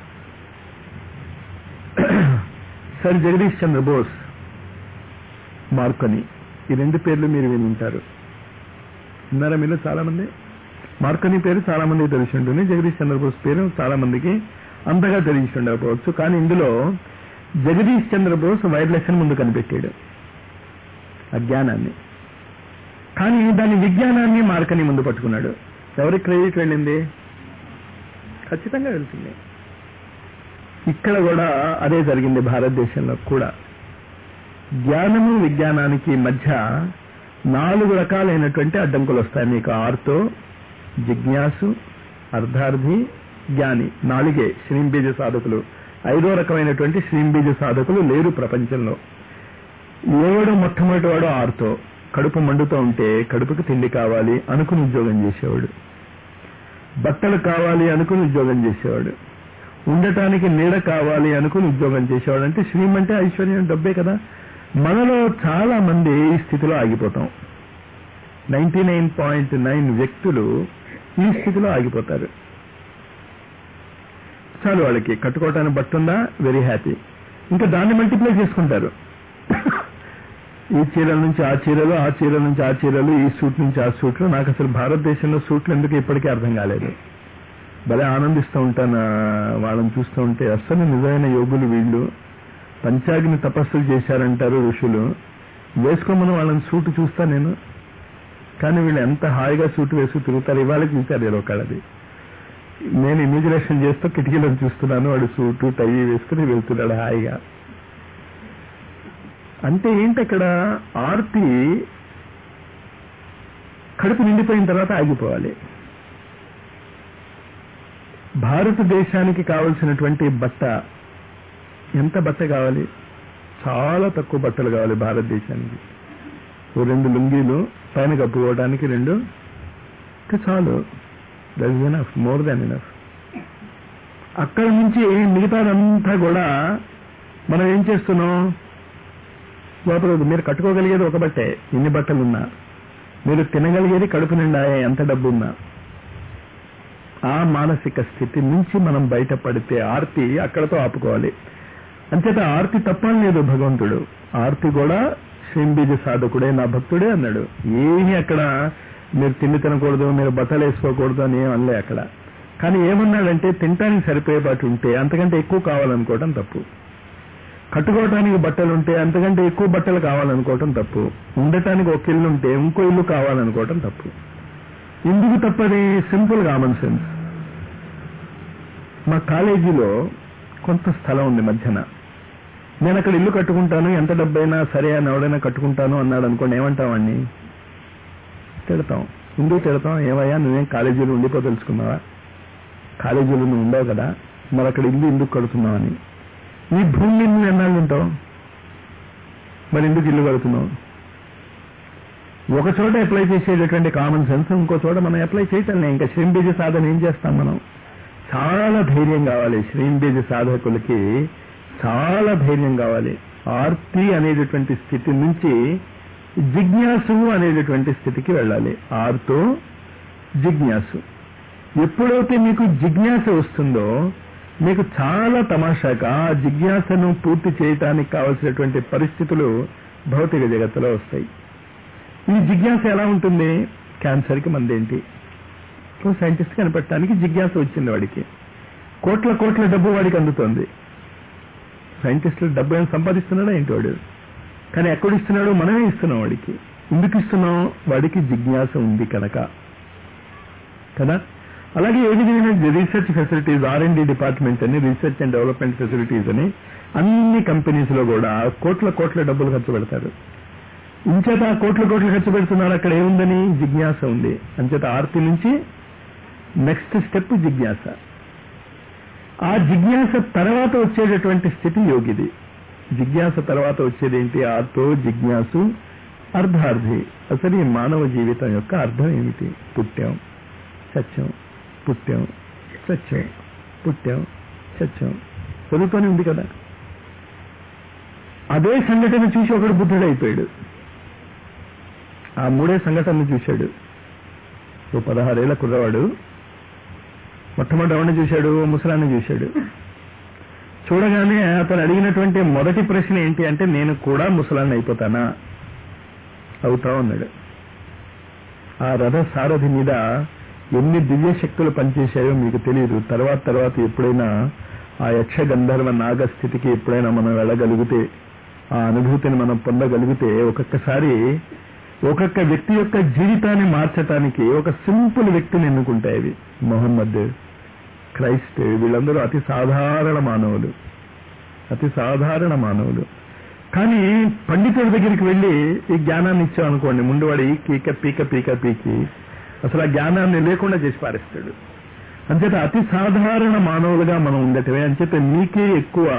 సర్ జగదీష్ చంద్ర బోస్ మార్కొని ఈ రెండు పేర్లు మీరు విని ఉంటారు ఉన్నారా మీలో చాలా మంది మార్కొని పేరు చాలా మందికి తెలిసి ఉంటుంది జగదీష్ చంద్రబోస్ పేరు చాలా మందికి అంతగా తెలిసి ఉండకపోవచ్చు కానీ ఇందులో జగదీష్ చంద్రబోస్ వైర్లెస్ ముందు కనిపెట్టాడు అజ్ఞానాన్ని కానీ దాని విజ్ఞానాన్ని మార్కని ముందు పట్టుకున్నాడు ఎవరికి క్రెడిట్ వెళ్ళింది ఖచ్చితంగా వెళ్తుంది ఇక్కడ కూడా అదే జరిగింది భారతదేశంలో కూడా జ్ఞానము విజ్ఞానానికి మధ్య నాలుగు రకాలైనటువంటి అడ్డంకులు వస్తాయి మీకు ఆర్తో జిజ్ఞాసు అర్ధార్థి జ్ఞాని నాలుగే శ్రీంబీజ సాధకులు ఐదో రకమైనటువంటి శ్రీంబీజ సాధకులు లేరు ప్రపంచంలో ఎవడు మొట్టమొదటి వాడు ఆర్తో కడుపు మండుతూ ఉంటే కడుపుకి తిండి కావాలి అనుకుని ఉద్యోగం చేసేవాడు బట్టలు కావాలి అనుకుని ఉద్యోగం చేసేవాడు ఉండటానికి నీడ కావాలి అనుకుని ఉద్యోగం చేసేవాడు అంటే శ్రీమంటే ఐశ్వర్యం డబ్బే కదా మనలో చాలా మంది ఈ స్థితిలో ఆగిపోతాం నైన్టీ నైన్ పాయింట్ నైన్ వ్యక్తులు ఈ స్థితిలో ఆగిపోతారు చాలు వాళ్ళకి కట్టుకోవటానికి బట్టుందా వెరీ హ్యాపీ ఇంకా దాన్ని మల్టిప్లై చేసుకుంటారు ఈ చీరల నుంచి ఆ చీరలు ఆ చీరల నుంచి ఆ చీరలు ఈ సూట్ నుంచి ఆ సూట్లు నాకు అసలు భారతదేశంలో సూట్లు ఎందుకు ఇప్పటికీ అర్థం కాలేదు భలే ఆనందిస్తూ ఉంటాను వాళ్ళని చూస్తూ ఉంటే అస్సలు నిజమైన యోగులు వీళ్ళు పంచాగ్ని తపస్సులు చేశారంటారు ఋషులు వేసుకోమని వాళ్ళని సూటు చూస్తా నేను కానీ వీళ్ళు ఎంత హాయిగా సూటు వేసుకు తిరుగుతారు ఇవాళ చూశారు ఏదో ఒకళ్ళది నేను ఇమిగ్రేషన్ చేస్తూ కిటికీలో చూస్తున్నాను వాడు సూటు టై వేసుకుని వెళ్తున్నాడు హాయిగా అంటే ఏంటి అక్కడ ఆర్తి కడుపు నిండిపోయిన తర్వాత ఆగిపోవాలి భారతదేశానికి కావలసినటువంటి బట్ట ఎంత బట్ట కావాలి చాలా తక్కువ బట్టలు కావాలి భారతదేశానికి ఓ రెండు లుంగీలు పైన కప్పుకోవడానికి రెండు చాలు that is enough more than enough అక్కడ నుంచి మిగతాదంతా కూడా మనం ఏం చేస్తున్నాం లోపల మీరు కట్టుకోగలిగేది ఒక బట్టే ఎన్ని బట్టలున్నా మీరు తినగలిగేది కడుపు నిండా ఎంత డబ్బున్నా ఆ మానసిక స్థితి నుంచి మనం బయటపడితే ఆర్తి అక్కడతో ఆపుకోవాలి అంచేత ఆర్తి తప్పని లేదు భగవంతుడు ఆర్తి కూడా శ్రీంబీజ సాధకుడే నా భక్తుడే అన్నాడు ఏమీ అక్కడ మీరు తిండి తినకూడదు మీరు బట్టలు వేసుకోకూడదు అని ఏం అనలే అక్కడ కానీ ఏమన్నాడంటే తినటానికి సరిపోయేపాటు ఉంటే అంతకంటే ఎక్కువ కావాలనుకోవటం తప్పు కట్టుకోవటానికి బట్టలు ఉంటే అంతకంటే ఎక్కువ బట్టలు కావాలనుకోవటం తప్పు ఉండటానికి ఒక ఇల్లు ఉంటే ఇంకో ఇల్లు కావాలనుకోవటం తప్పు ఎందుకు తప్పది సింపుల్ కామన్ సెన్స్ మా కాలేజీలో కొంత స్థలం ఉంది మధ్యన నేను అక్కడ ఇల్లు కట్టుకుంటాను ఎంత డబ్బైనా సరే అని ఎవడైనా కట్టుకుంటాను అన్నాడు అనుకోండి ఏమంటామండి తిడతాం ఎందుకు తిడతాం ఏమయ్యా నువ్వేం కాలేజీలో ఉండిపో తెలుసుకున్నావా కాలేజీలో నువ్వు ఉండవు కదా మరి అక్కడ ఇల్లు ఎందుకు కడుతున్నావని ఈ భూమి నువ్వు ఎన్నాళ్ళు ఉంటావు మరి ఎందుకు ఇల్లు కడుతున్నావు ఒక చోట అప్లై చేసేటటువంటి కామన్ సెన్స్ ఇంకో చోట మనం అప్లై చేయటం ఇంకా శ్రీంబీజ సాధన ఏం చేస్తాం మనం చాలా ధైర్యం కావాలి శ్రీంబీజ సాధకులకి చాలా ధైర్యం కావాలి ఆర్తి అనేటటువంటి స్థితి నుంచి జిజ్ఞాసు అనేటటువంటి స్థితికి వెళ్ళాలి ఆర్తో జిజ్ఞాసు ఎప్పుడైతే మీకు జిజ్ఞాస వస్తుందో మీకు చాలా తమాషాగా ఆ జిజ్ఞాసను పూర్తి చేయటానికి కావలసినటువంటి పరిస్థితులు భౌతిక జగత్తులో వస్తాయి ఈ జిజ్ఞాస ఎలా ఉంటుంది క్యాన్సర్కి మందేంటి ఓ సైంటిస్ట్ కనిపెట్టడానికి జిజ్ఞాస వచ్చింది వాడికి కోట్ల కోట్ల డబ్బు వాడికి అందుతోంది సైంటిస్టులు డబ్బు ఏం సంపాదిస్తున్నాడా ఏంటి వాడు కానీ ఎక్కడ ఇస్తున్నాడు మనమే ఇస్తున్నాం వాడికి ఎందుకు ఇస్తున్నాం వాడికి జిజ్ఞాస ఉంది కనుక కదా అలాగే ఏ విధమైన research facilities R and D department అని రీసెర్చ్ అండ్ డెవలప్మెంట్ ఫెసిలిటీస్ అని అన్ని కంపెనీస్ లో కూడా కోట్ల కోట్ల డబ్బులు ఖర్చు పెడతారు ఇంచేత ఆ కోట్ల కోట్లు ఖర్చు పెడుతున్నారు అక్కడ ఏముందని జిజ్ఞాస ఉంది అంచేత ఆర్తి నుంచి నెక్స్ట్ స్టెప్ జిజ్ఞాస ఆ జిజ్ఞాస తర్వాత వచ్చేటటువంటి స్థితి యోగిది జిజ్ఞాస తర్వాత వచ్చేది ఏంటి ఆర్తో జిజ్ఞాసు అర్ధార్థి అసలు ఈ మానవ జీవితం యొక్క అర్థం ఏమిటి పుట్టాం సత్యం పుట్టాం సత్యం పుట్టాం సత్యం చదువుతూనే ఉంది కదా అదే సంఘటన చూసి ఒకడు బుద్ధుడైపోయాడు ఆ మూడే సంఘటనలు చూశాడు ఓ పదహారేళ్ల కుర్రవాడు మొట్టమొదటి ఎవరిని చూశాడు ఓ ముసలాన్ని చూశాడు చూడగానే అతను అడిగినటువంటి మొదటి ప్రశ్న ఏంటి అంటే నేను కూడా ముసలాన్ని అయిపోతానా అవుతా ఉన్నాడు ఆ రథ సారథి మీద ఎన్ని దివ్య శక్తులు పనిచేశాయో మీకు తెలియదు తర్వాత తర్వాత ఎప్పుడైనా ఆ యక్ష గంధర్వ నాగ స్థితికి ఎప్పుడైనా మనం వెళ్ళగలిగితే ఆ అనుభూతిని మనం పొందగలిగితే ఒక్కొక్కసారి ఒక్కొక్క వ్యక్తి యొక్క జీవితాన్ని మార్చటానికి ఒక సింపుల్ వ్యక్తిని ఎన్నుకుంటాయి అవి మొహమ్మద్ క్రైస్ట్ వీళ్ళందరూ అతి సాధారణ మానవులు అతి సాధారణ మానవులు కానీ పండితుడి దగ్గరికి వెళ్ళి ఈ జ్ఞానాన్ని ఇచ్చాం అనుకోండి ముందు వాడి పీక పీక పీక పీకి అసలు ఆ జ్ఞానాన్ని లేకుండా చేసి పారేస్తాడు అంచేత అతి సాధారణ మానవులుగా మనం ఉండటమే అంచేత మీకే ఎక్కువ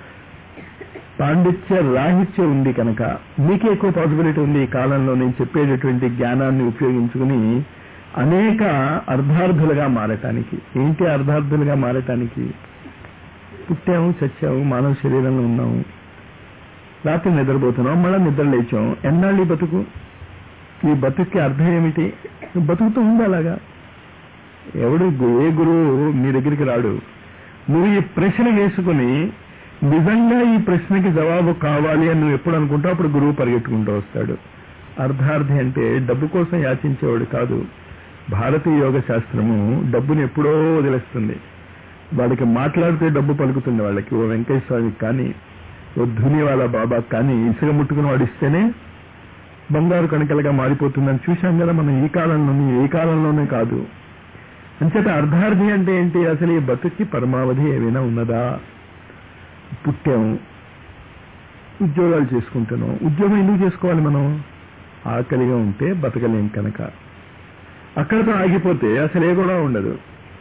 పాండిత్య రాహిత్యం ఉంది కనుక మీకే ఎక్కువ పాసిబిలిటీ ఉంది ఈ కాలంలో నేను చెప్పేటటువంటి జ్ఞానాన్ని ఉపయోగించుకుని అనేక అర్ధార్థులుగా మారటానికి ఏంటి అర్ధార్థులుగా మారటానికి పుట్టాము చచ్చాము మానవ శరీరంలో ఉన్నాము రాత్రి నిద్రపోతున్నాం మళ్ళీ నిద్ర లేచాం ఎన్నాళ్ళు ఈ బతుకు ఈ బతుక్కి అర్థం ఏమిటి బతుకుతూ ఉంది అలాగా ఎవడు గు- ఏ గురువు మీ దగ్గరికి రాడు నువ్వు ఈ ప్రశ్న వేసుకుని నిజంగా ఈ ప్రశ్నకి జవాబు కావాలి అని నువ్వు ఎప్పుడు అనుకుంటావు అప్పుడు గురువు పరిగెట్టుకుంటూ వస్తాడు అర్ధార్థి అంటే డబ్బు కోసం యాచించేవాడు కాదు భారతీయ యోగ శాస్త్రము డబ్బుని ఎప్పుడో వదిలేస్తుంది వాడికి మాట్లాడితే డబ్బు పలుకుతుంది వాళ్ళకి ఓ వెంకయ్య స్వామికి కానీ ఓ ధునివాల బాబా కానీ ఇసుక ముట్టుకుని వాడు ఇస్తేనే బంగారు కణికలుగా మారిపోతుందని చూశాం కదా మనం ఈ కాలంలోనే ఈ కాలంలోనే కాదు అంచేత అర్ధార్థి అంటే ఏంటి అసలు ఈ బతుక్కి పరమావధి ఏమైనా ఉన్నదా పుట్టాము ఉద్యోగాలు చేసుకుంటున్నాం ఉద్యోగం ఎందుకు చేసుకోవాలి మనం ఆకలిగా ఉంటే బతకలేం కనుక అక్కడతో ఆగిపోతే అసలు ఏ కూడా ఉండదు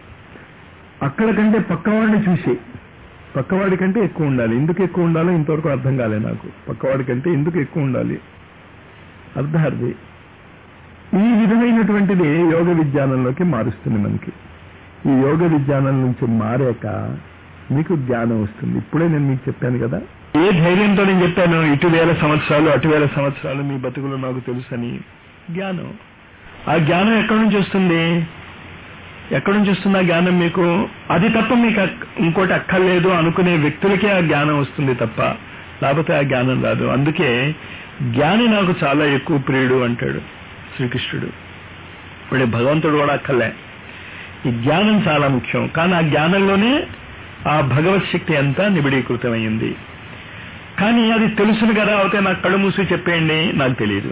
అక్కడ కంటే పక్కవాడిని చూసి పక్కవాడి కంటే ఎక్కువ ఉండాలి ఎందుకు ఎక్కువ ఉండాలో ఇంతవరకు అర్థం కాలే నాకు పక్కవాడి కంటే ఎందుకు ఎక్కువ ఉండాలి అర్ధార్థి ఈ విధమైనటువంటిది యోగ విజ్ఞానంలోకి మారుస్తుంది మనకి ఈ యోగ విజ్ఞానం నుంచి మారాక మీకు జ్ఞానం వస్తుంది ఇప్పుడే నేను మీకు చెప్పాను కదా ఏ ధైర్యంతో నేను చెప్పాను ఇటు వేల సంవత్సరాలు అటు వేల సంవత్సరాలు మీ బతుకులు నాకు తెలుసని జ్ఞానం ఆ జ్ఞానం ఎక్కడి నుంచి వస్తుంది ఎక్కడి నుంచి వస్తుంది ఆ జ్ఞానం మీకు అది తప్ప మీకు అక్- ఇంకోటి అక్కర్లేదు అనుకునే వ్యక్తులకే ఆ జ్ఞానం వస్తుంది తప్ప లేకపోతే ఆ జ్ఞానం రాదు అందుకే జ్ఞాని నాకు చాలా ఎక్కువ ప్రియుడు అంటాడు శ్రీకృష్ణుడు ఇప్పుడు భగవంతుడు కూడా అక్కర్లే ఈ జ్ఞానం చాలా ముఖ్యం కానీ ఆ జ్ఞానంలోనే ఆ భగవత్ శక్తి అంతా నిబిడీకృతమైంది కానీ అది తెలుసును కదా అయితే నాకు కళ్ళు మూసి చెప్పేయండి నాకు తెలియదు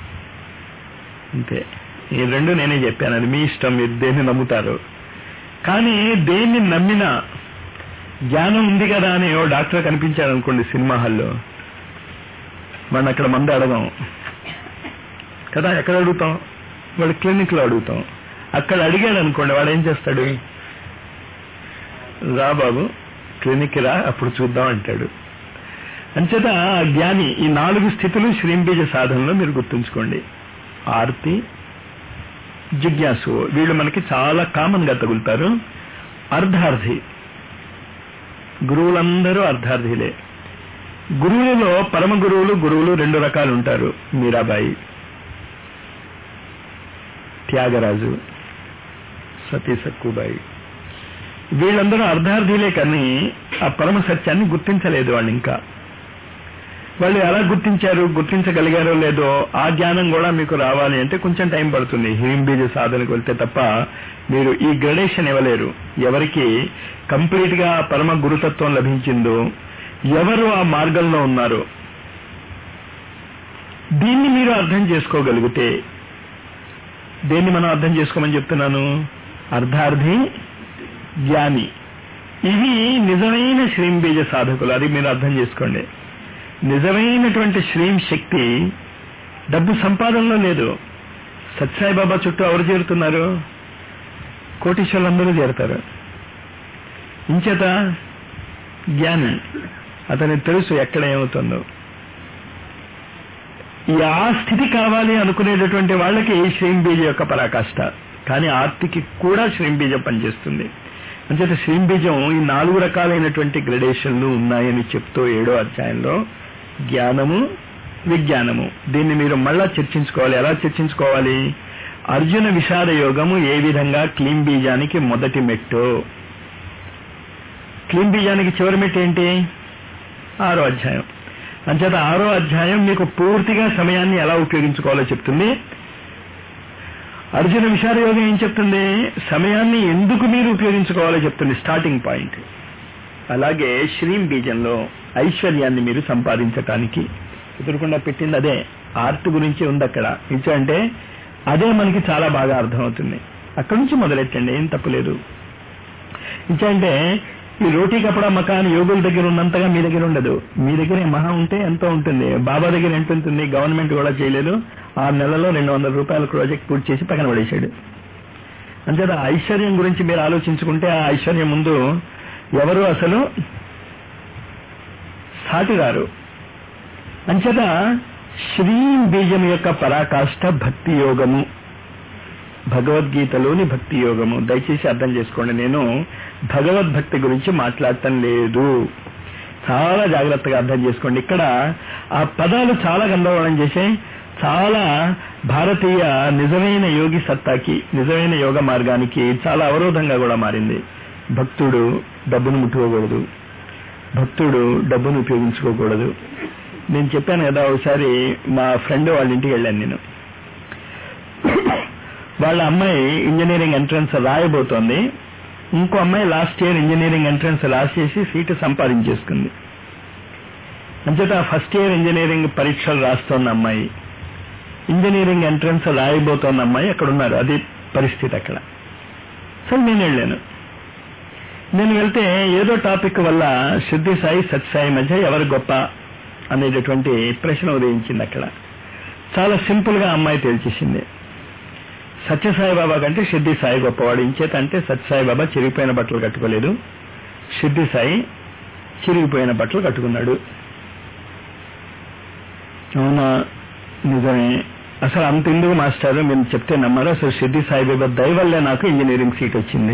అంతే ఈ రెండు నేనే చెప్పాను అది మీ ఇష్టం మీరు దేన్ని నమ్ముతారు కానీ దేన్ని నమ్మినా జ్ఞానం ఉంది కదా అని ఓ డాక్టర్ కనిపించాడు అనుకోండి సినిమా హాల్లో మనం అక్కడ మంది అడగం కదా ఎక్కడ అడుగుతాం వాడు క్లినిక్ లో అడుగుతాం అక్కడ అడిగాడు అనుకోండి వాడు ఏం చేస్తాడు రా బాబు క్లినిక్ రా అప్పుడు చూద్దాం అంటాడు అంచేత ఆ జ్ఞాని ఈ నాలుగు స్థితులు శ్రీంబీజ సాధనలో మీరు గుర్తుంచుకోండి ఆర్తి జిజ్ఞాసు వీళ్ళు మనకి చాలా కామన్ గా తగులుతారు అర్ధార్థి గురువులందరూ అర్ధార్థిలే గురువులలో పరమ గురువులు గురువులు రెండు రకాలు ఉంటారు మీరాబాయి త్యాగరాజు సతీ సక్కుబాయి వీళ్ళందరూ అర్ధార్థిలే కానీ ఆ పరమ సత్యాన్ని గుర్తించలేదు వాళ్ళు ఇంకా వాళ్ళు ఎలా గుర్తించారు గుర్తించగలిగారో లేదో ఆ జ్ఞానం కూడా మీకు రావాలి అంటే కొంచెం టైం పడుతుంది హిరింబీజ సాధనకు వెళ్తే తప్ప మీరు ఈ గ్రడేషన్ ఇవ్వలేరు ఎవరికి కంప్లీట్ గా పరమ గురుతత్వం లభించిందో ఎవరు ఆ మార్గంలో ఉన్నారు దీన్ని మీరు అర్థం చేసుకోగలిగితే దేన్ని మనం అర్థం చేసుకోమని చెప్తున్నాను అర్ధార్థి జ్ఞాని ఇవి నిజమైన శ్రీం బీజ సాధకులు అది మీరు అర్థం చేసుకోండి నిజమైనటువంటి శ్రీం శక్తి డబ్బు సంపాదనలో లేదు సత్సాయి బాబా చుట్టూ ఎవరు చేరుతున్నారు కోటీశ్వరులందరూ చేరుతారు ఇంచేత జ్ఞాని అతనికి తెలుసు ఎక్కడ ఏమవుతుందో ఈ ఆ స్థితి కావాలి అనుకునేటటువంటి వాళ్ళకి శ్రీం బీజ యొక్క పరాకాష్ట కానీ ఆర్తికి కూడా శ్రీం బీజం పనిచేస్తుంది అంచేత శ్రీం బీజం ఈ నాలుగు రకాలైనటువంటి గ్రడేషన్లు ఉన్నాయని చెప్తూ ఏడో అధ్యాయంలో జ్ఞానము విజ్ఞానము దీన్ని మీరు మళ్ళా చర్చించుకోవాలి ఎలా చర్చించుకోవాలి అర్జున విషాద యోగము ఏ విధంగా క్లీం బీజానికి మొదటి మెట్టు క్లీం బీజానికి చివరి మెట్టు ఏంటి ఆరో అధ్యాయం అంచేత ఆరో అధ్యాయం మీకు పూర్తిగా సమయాన్ని ఎలా ఉపయోగించుకోవాలో చెప్తుంది అర్జున విషాద యోగం ఏం చెప్తుంది సమయాన్ని ఎందుకు మీరు ఉపయోగించుకోవాలో చెప్తుంది స్టార్టింగ్ పాయింట్ అలాగే శ్రీం బీజంలో ఐశ్వర్యాన్ని మీరు సంపాదించటానికి ఎదురుకుండా పెట్టింది అదే ఆర్ట్ గురించి ఉంది అక్కడ అంటే అదే మనకి చాలా బాగా అర్థమవుతుంది అక్కడి నుంచి మొదలెట్టండి ఏం తప్పులేదు అంటే ఈ రోటీ కపడా మకాన్ యోగుల దగ్గర ఉన్నంతగా మీ దగ్గర ఉండదు మీ దగ్గర మహా ఉంటే ఎంతో ఉంటుంది బాబా దగ్గర ఎంత ఉంటుంది గవర్నమెంట్ కూడా చేయలేదు ఆరు నెలల్లో రెండు వందల రూపాయల ప్రాజెక్ట్ పూర్తి చేసి పక్కన పడేశాడు అంచేత ఐశ్వర్యం గురించి మీరు ఆలోచించుకుంటే ఆ ఐశ్వర్యం ముందు ఎవరు అసలు సాటిరారు అంచేత శ్రీ బీజం యొక్క పరాకాష్ట భక్తి యోగము భగవద్గీతలోని భక్తి యోగము దయచేసి అర్థం చేసుకోండి నేను భగవద్భక్తి గురించి మాట్లాడటం లేదు చాలా జాగ్రత్తగా అర్థం చేసుకోండి ఇక్కడ ఆ పదాలు చాలా గందరగోళం చేసాయి చాలా భారతీయ నిజమైన యోగి సత్తాకి నిజమైన యోగ మార్గానికి చాలా అవరోధంగా కూడా మారింది భక్తుడు డబ్బును ముట్టుకోకూడదు భక్తుడు డబ్బును ఉపయోగించుకోకూడదు నేను చెప్పాను కదా ఒకసారి మా ఫ్రెండ్ వాళ్ళ ఇంటికి వెళ్ళాను నేను వాళ్ళ అమ్మాయి ఇంజనీరింగ్ ఎంట్రన్స్ రాయబోతోంది ఇంకో అమ్మాయి లాస్ట్ ఇయర్ ఇంజనీరింగ్ ఎంట్రన్స్ రాసేసి సీటు సంపాదించేసుకుంది అంచేత ఫస్ట్ ఇయర్ ఇంజనీరింగ్ పరీక్షలు రాస్తోన్న అమ్మాయి ఇంజనీరింగ్ ఎంట్రన్స్ రాయబోతోన్న అమ్మాయి అక్కడ ఉన్నారు అది పరిస్థితి అక్కడ సరే నేను వెళ్ళాను నేను వెళ్తే ఏదో టాపిక్ వల్ల సిద్ధి సాయి సత్సాయి మధ్య ఎవరు గొప్ప అనేటటువంటి ప్రశ్న ఉదయించింది అక్కడ చాలా సింపుల్ గా అమ్మాయి తేల్చేసింది సత్యసాయి బాబా కంటే సిద్ధి సాయి గొప్పవాడు ఇంచేత అంటే సత్యసాయి బాబా చిరిగిపోయిన బట్టలు కట్టుకోలేదు సిద్ధి సాయి చిరిగిపోయిన బట్టలు కట్టుకున్నాడు అవునా నిజమే అసలు అంత ఎందుకు మాస్టర్ మీరు చెప్తే నమ్మరు అసలు సిద్ధి సాయిబాబా దయ వల్లే నాకు ఇంజనీరింగ్ సీట్ వచ్చింది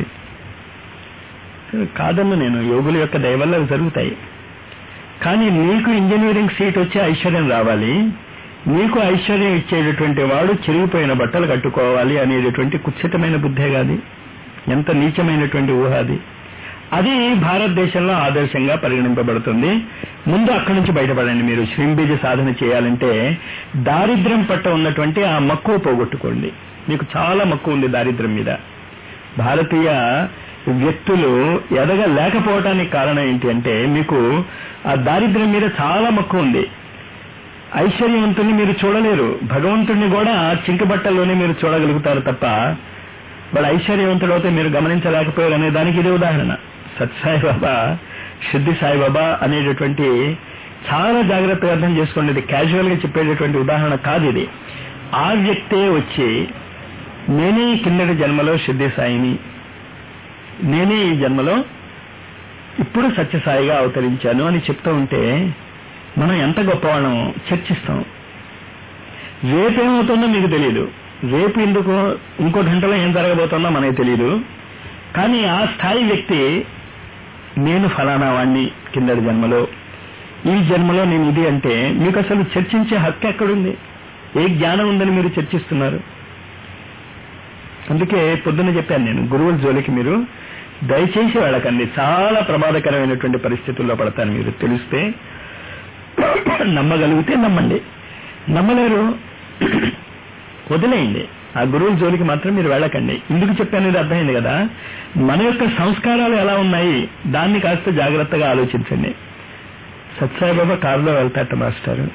కాదన్ను నేను యోగుల యొక్క దయ వల్ల అవి జరుగుతాయి కానీ నీకు ఇంజనీరింగ్ సీట్ వచ్చే ఐశ్వర్యం రావాలి నీకు ఐశ్వర్యం ఇచ్చేటటువంటి వాడు చిరిగిపోయిన బట్టలు కట్టుకోవాలి అనేటటువంటి కుత్సితమైన బుద్ధే కాదు ఎంత నీచమైనటువంటి ఊహ అది అది భారతదేశంలో ఆదర్శంగా పరిగణింపబడుతుంది ముందు అక్కడి నుంచి బయటపడండి మీరు శ్రీంబీజ సాధన చేయాలంటే దారిద్ర్యం పట్ట ఉన్నటువంటి ఆ మక్కువ పోగొట్టుకోండి మీకు చాలా మక్కువ ఉంది దారిద్ర్యం మీద భారతీయ వ్యక్తులు ఎదగలేకపోవటానికి కారణం ఏంటి అంటే మీకు ఆ దారిద్ర్యం మీద చాలా మక్కువ ఉంది ఐశ్వర్యవంతుని మీరు చూడలేరు భగవంతుడిని కూడా చింకి బట్టల్లోనే మీరు చూడగలుగుతారు తప్ప వాడు ఐశ్వర్యవంతుడు అయితే మీరు గమనించలేకపోయారు అనే దానికి ఇది ఉదాహరణ సత్సాయి బాబా సిద్ధి సాయిబాబా అనేటటువంటి చాలా జాగ్రత్తగా అర్థం చేసుకోండి ఇది క్యాజువల్ గా చెప్పేటటువంటి ఉదాహరణ కాదు ఇది ఆ వ్యక్తే వచ్చి నేనే ఈ కిందటి జన్మలో సిద్ధి సాయిని నేనే ఈ జన్మలో ఇప్పుడు సత్యసాయిగా అవతరించాను అని చెప్తూ ఉంటే మనం ఎంత గొప్పవాళ్ళం చర్చిస్తాం రేపేమవుతుందో మీకు తెలియదు రేపు ఎందుకు ఇంకో గంటలో ఏం జరగబోతుందో మనకి తెలియదు కానీ ఆ స్థాయి వ్యక్తి నేను ఫలానా వాణ్ణి కిందటి జన్మలో ఈ జన్మలో నేను ఇది అంటే మీకు అసలు చర్చించే హక్కు ఎక్కడుంది ఏ జ్ఞానం ఉందని మీరు చర్చిస్తున్నారు అందుకే పొద్దున్న చెప్పాను నేను గురువుల జోలికి మీరు దయచేసి వెళ్ళకండి చాలా ప్రమాదకరమైనటువంటి పరిస్థితుల్లో పడతాను మీరు తెలిస్తే నమ్మగలిగితే నమ్మండి నమ్మలేరు వదిలేయండి ఆ గురువుల జోలికి మాత్రం మీరు వెళ్ళకండి ఎందుకు చెప్పాను ఇది అర్థమైంది కదా మన యొక్క సంస్కారాలు ఎలా ఉన్నాయి దాన్ని కాస్త జాగ్రత్తగా ఆలోచించండి సత్సాయిబాబా కారులో వెళ్తాట మాస్టర్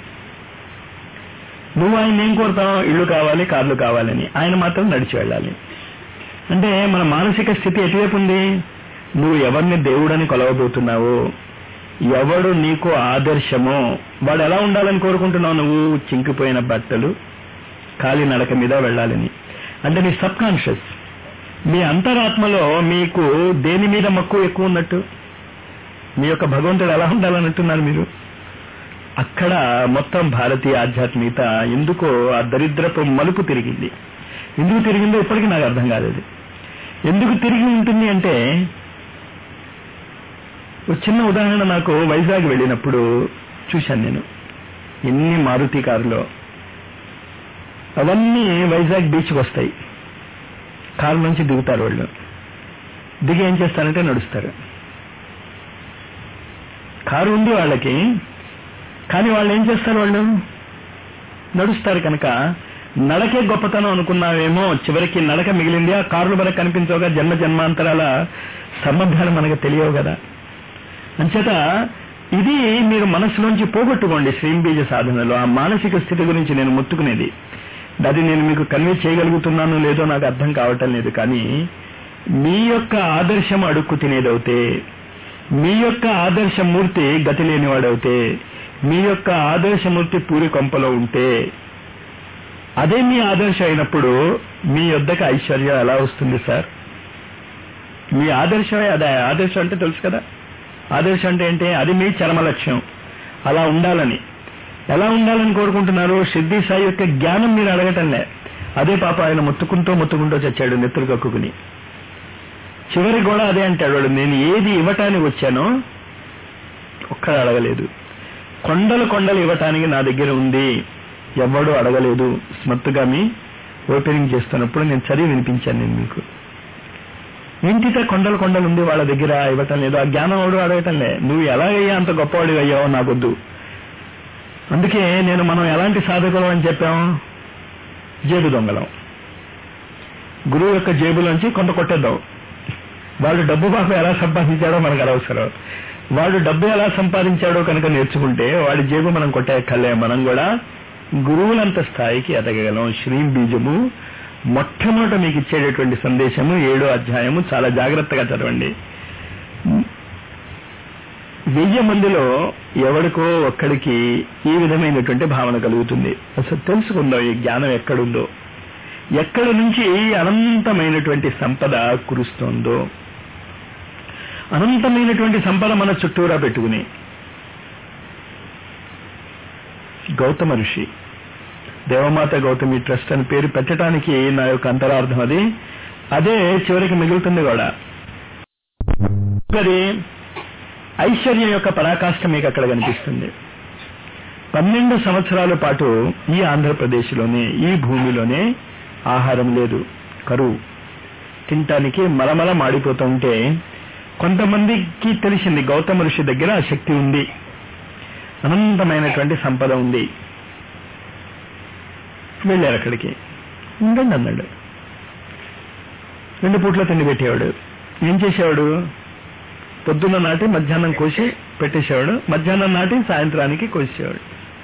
నువ్వు ఆయన ఏం కోరుతావు ఇల్లు కావాలి కార్లు కావాలని ఆయన మాత్రం నడిచి వెళ్ళాలి అంటే మన మానసిక స్థితి ఎటువైపు ఉంది నువ్వు ఎవరిని దేవుడని కొలవబోతున్నావు ఎవడు నీకు ఆదర్శమో వాడు ఎలా ఉండాలని కోరుకుంటున్నావు నువ్వు చింకిపోయిన బట్టలు కాలి నడక మీద వెళ్ళాలని అంటే నీ సబ్ కాన్షియస్ మీ అంతరాత్మలో మీకు దేని మీద మక్కువ ఎక్కువ ఉన్నట్టు మీ యొక్క భగవంతుడు ఎలా ఉండాలనంటున్నారు మీరు అక్కడ మొత్తం భారతీయ ఆధ్యాత్మికత ఎందుకో ఆ దరిద్రపు మలుపు తిరిగింది ఎందుకు తిరిగిందో ఇప్పటికీ నాకు అర్థం కాలేదు ఎందుకు తిరిగి ఉంటుంది అంటే ఒక చిన్న ఉదాహరణ నాకు వైజాగ్ వెళ్ళినప్పుడు చూశాను నేను ఎన్ని మారుతి కారులో అవన్నీ వైజాగ్ బీచ్కి వస్తాయి కారు నుంచి దిగుతారు వాళ్ళు దిగి ఏం చేస్తారంటే నడుస్తారు కారు ఉంది వాళ్ళకి కానీ వాళ్ళు ఏం చేస్తారు వాళ్ళు నడుస్తారు కనుక నడకే గొప్పతనం అనుకున్నావేమో చివరికి నడక మిగిలింది ఆ కారులు మనకు కనిపించవుగా జన్మ జన్మాంతరాల సంబంధాలు మనకు తెలియవు కదా అంచేత ఇది మీరు మనసులోంచి పోగొట్టుకోండి శ్రీంబీజ సాధనలో ఆ మానసిక స్థితి గురించి నేను ముట్టుకునేది అది నేను మీకు కన్వే చేయగలుగుతున్నాను లేదో నాకు అర్థం కావటం లేదు కానీ మీ యొక్క ఆదర్శం అడుక్కు తినేదవుతే మీ యొక్క ఆదర్శమూర్తి గతి లేనివాడవుతే మీ యొక్క ఆదర్శమూర్తి పూరి కొంపలో ఉంటే అదే మీ ఆదర్శం అయినప్పుడు మీ యొద్దకు ఐశ్వర్యం ఎలా వస్తుంది సార్ మీ ఆదర్శమే అదే ఆదర్శం అంటే తెలుసు కదా ఆదర్శం అంటే ఏంటి అది మీ చరమ లక్ష్యం అలా ఉండాలని ఎలా ఉండాలని కోరుకుంటున్నారు సిద్ధి సాయి యొక్క జ్ఞానం మీరు అడగటంలే అదే పాప ఆయన ముత్తుకుంటూ ముత్తుకుంటూ చచ్చాడు నెత్తురు కక్కుకుని చివరి కూడా అదే అంటాడు వాడు నేను ఏది ఇవ్వటానికి వచ్చానో ఒక్కడ అడగలేదు కొండలు కొండలు ఇవ్వటానికి నా దగ్గర ఉంది ఎవడు అడగలేదు స్మత్తుగామి ఓపెనింగ్ చేస్తున్నప్పుడు నేను చదివి వినిపించాను నేను మీకు ఏంటితే కొండలు కొండలు ఉంది వాళ్ళ దగ్గర ఇవ్వటం లేదు ఆ జ్ఞానం వాడు అడగటంలే నువ్వు ఎలాగయ్యా అంత గొప్పవాడు అయ్యావో నాకొద్దు అందుకే నేను మనం ఎలాంటి సాధకులం అని చెప్పాము జేబు దొంగలం గురువు యొక్క జేబులోంచి కొంత కొట్టేద్దాం వాడు డబ్బు పాపం ఎలా సంపాదించాడో మనకు అనవసరం వాడు డబ్బు ఎలా సంపాదించాడో కనుక నేర్చుకుంటే వాడి జేబు మనం కొట్టేయక్కర్లే మనం కూడా గురువులంత స్థాయికి ఎదగగలం శ్రీ బీజము మొట్టమొదట మీకు ఇచ్చేటటువంటి సందేశము ఏడో అధ్యాయము చాలా జాగ్రత్తగా చదవండి వెయ్యి మందిలో ఎవడికో ఒక్కడికి ఈ విధమైనటువంటి భావన కలుగుతుంది అసలు తెలుసుకుందాం ఈ జ్ఞానం ఎక్కడుందో ఎక్కడి నుంచి అనంతమైనటువంటి సంపద కురుస్తోందో అనంతమైనటువంటి సంపద మన చుట్టూరా పెట్టుకుని గౌతమ ఋషి దేవమాత గౌతమి ట్రస్ట్ అని పేరు పెట్టడానికి నా యొక్క అంతరార్థం అది అదే చివరికి మిగులుతుంది కూడా మరి ఐశ్వర్యం యొక్క పరాకాష్ఠ మీకు అక్కడ కనిపిస్తుంది పన్నెండు సంవత్సరాల పాటు ఈ ఆంధ్రప్రదేశ్లోనే ఈ భూమిలోనే ఆహారం లేదు కరువు తినటానికి మలమల మాడిపోతూ ఉంటే కొంతమందికి తెలిసింది గౌతమ ఋషి దగ్గర ఆ శక్తి ఉంది అనంతమైనటువంటి సంపద ఉంది వెళ్ళారు అక్కడికి ఉండండి అన్నాడు రెండు పూట్ల తిండి పెట్టేవాడు ఏం చేసేవాడు పొద్దున్న నాటి మధ్యాహ్నం కోసి పెట్టేసేవాడు మధ్యాహ్నం నాటి సాయంత్రానికి కోసేవాడు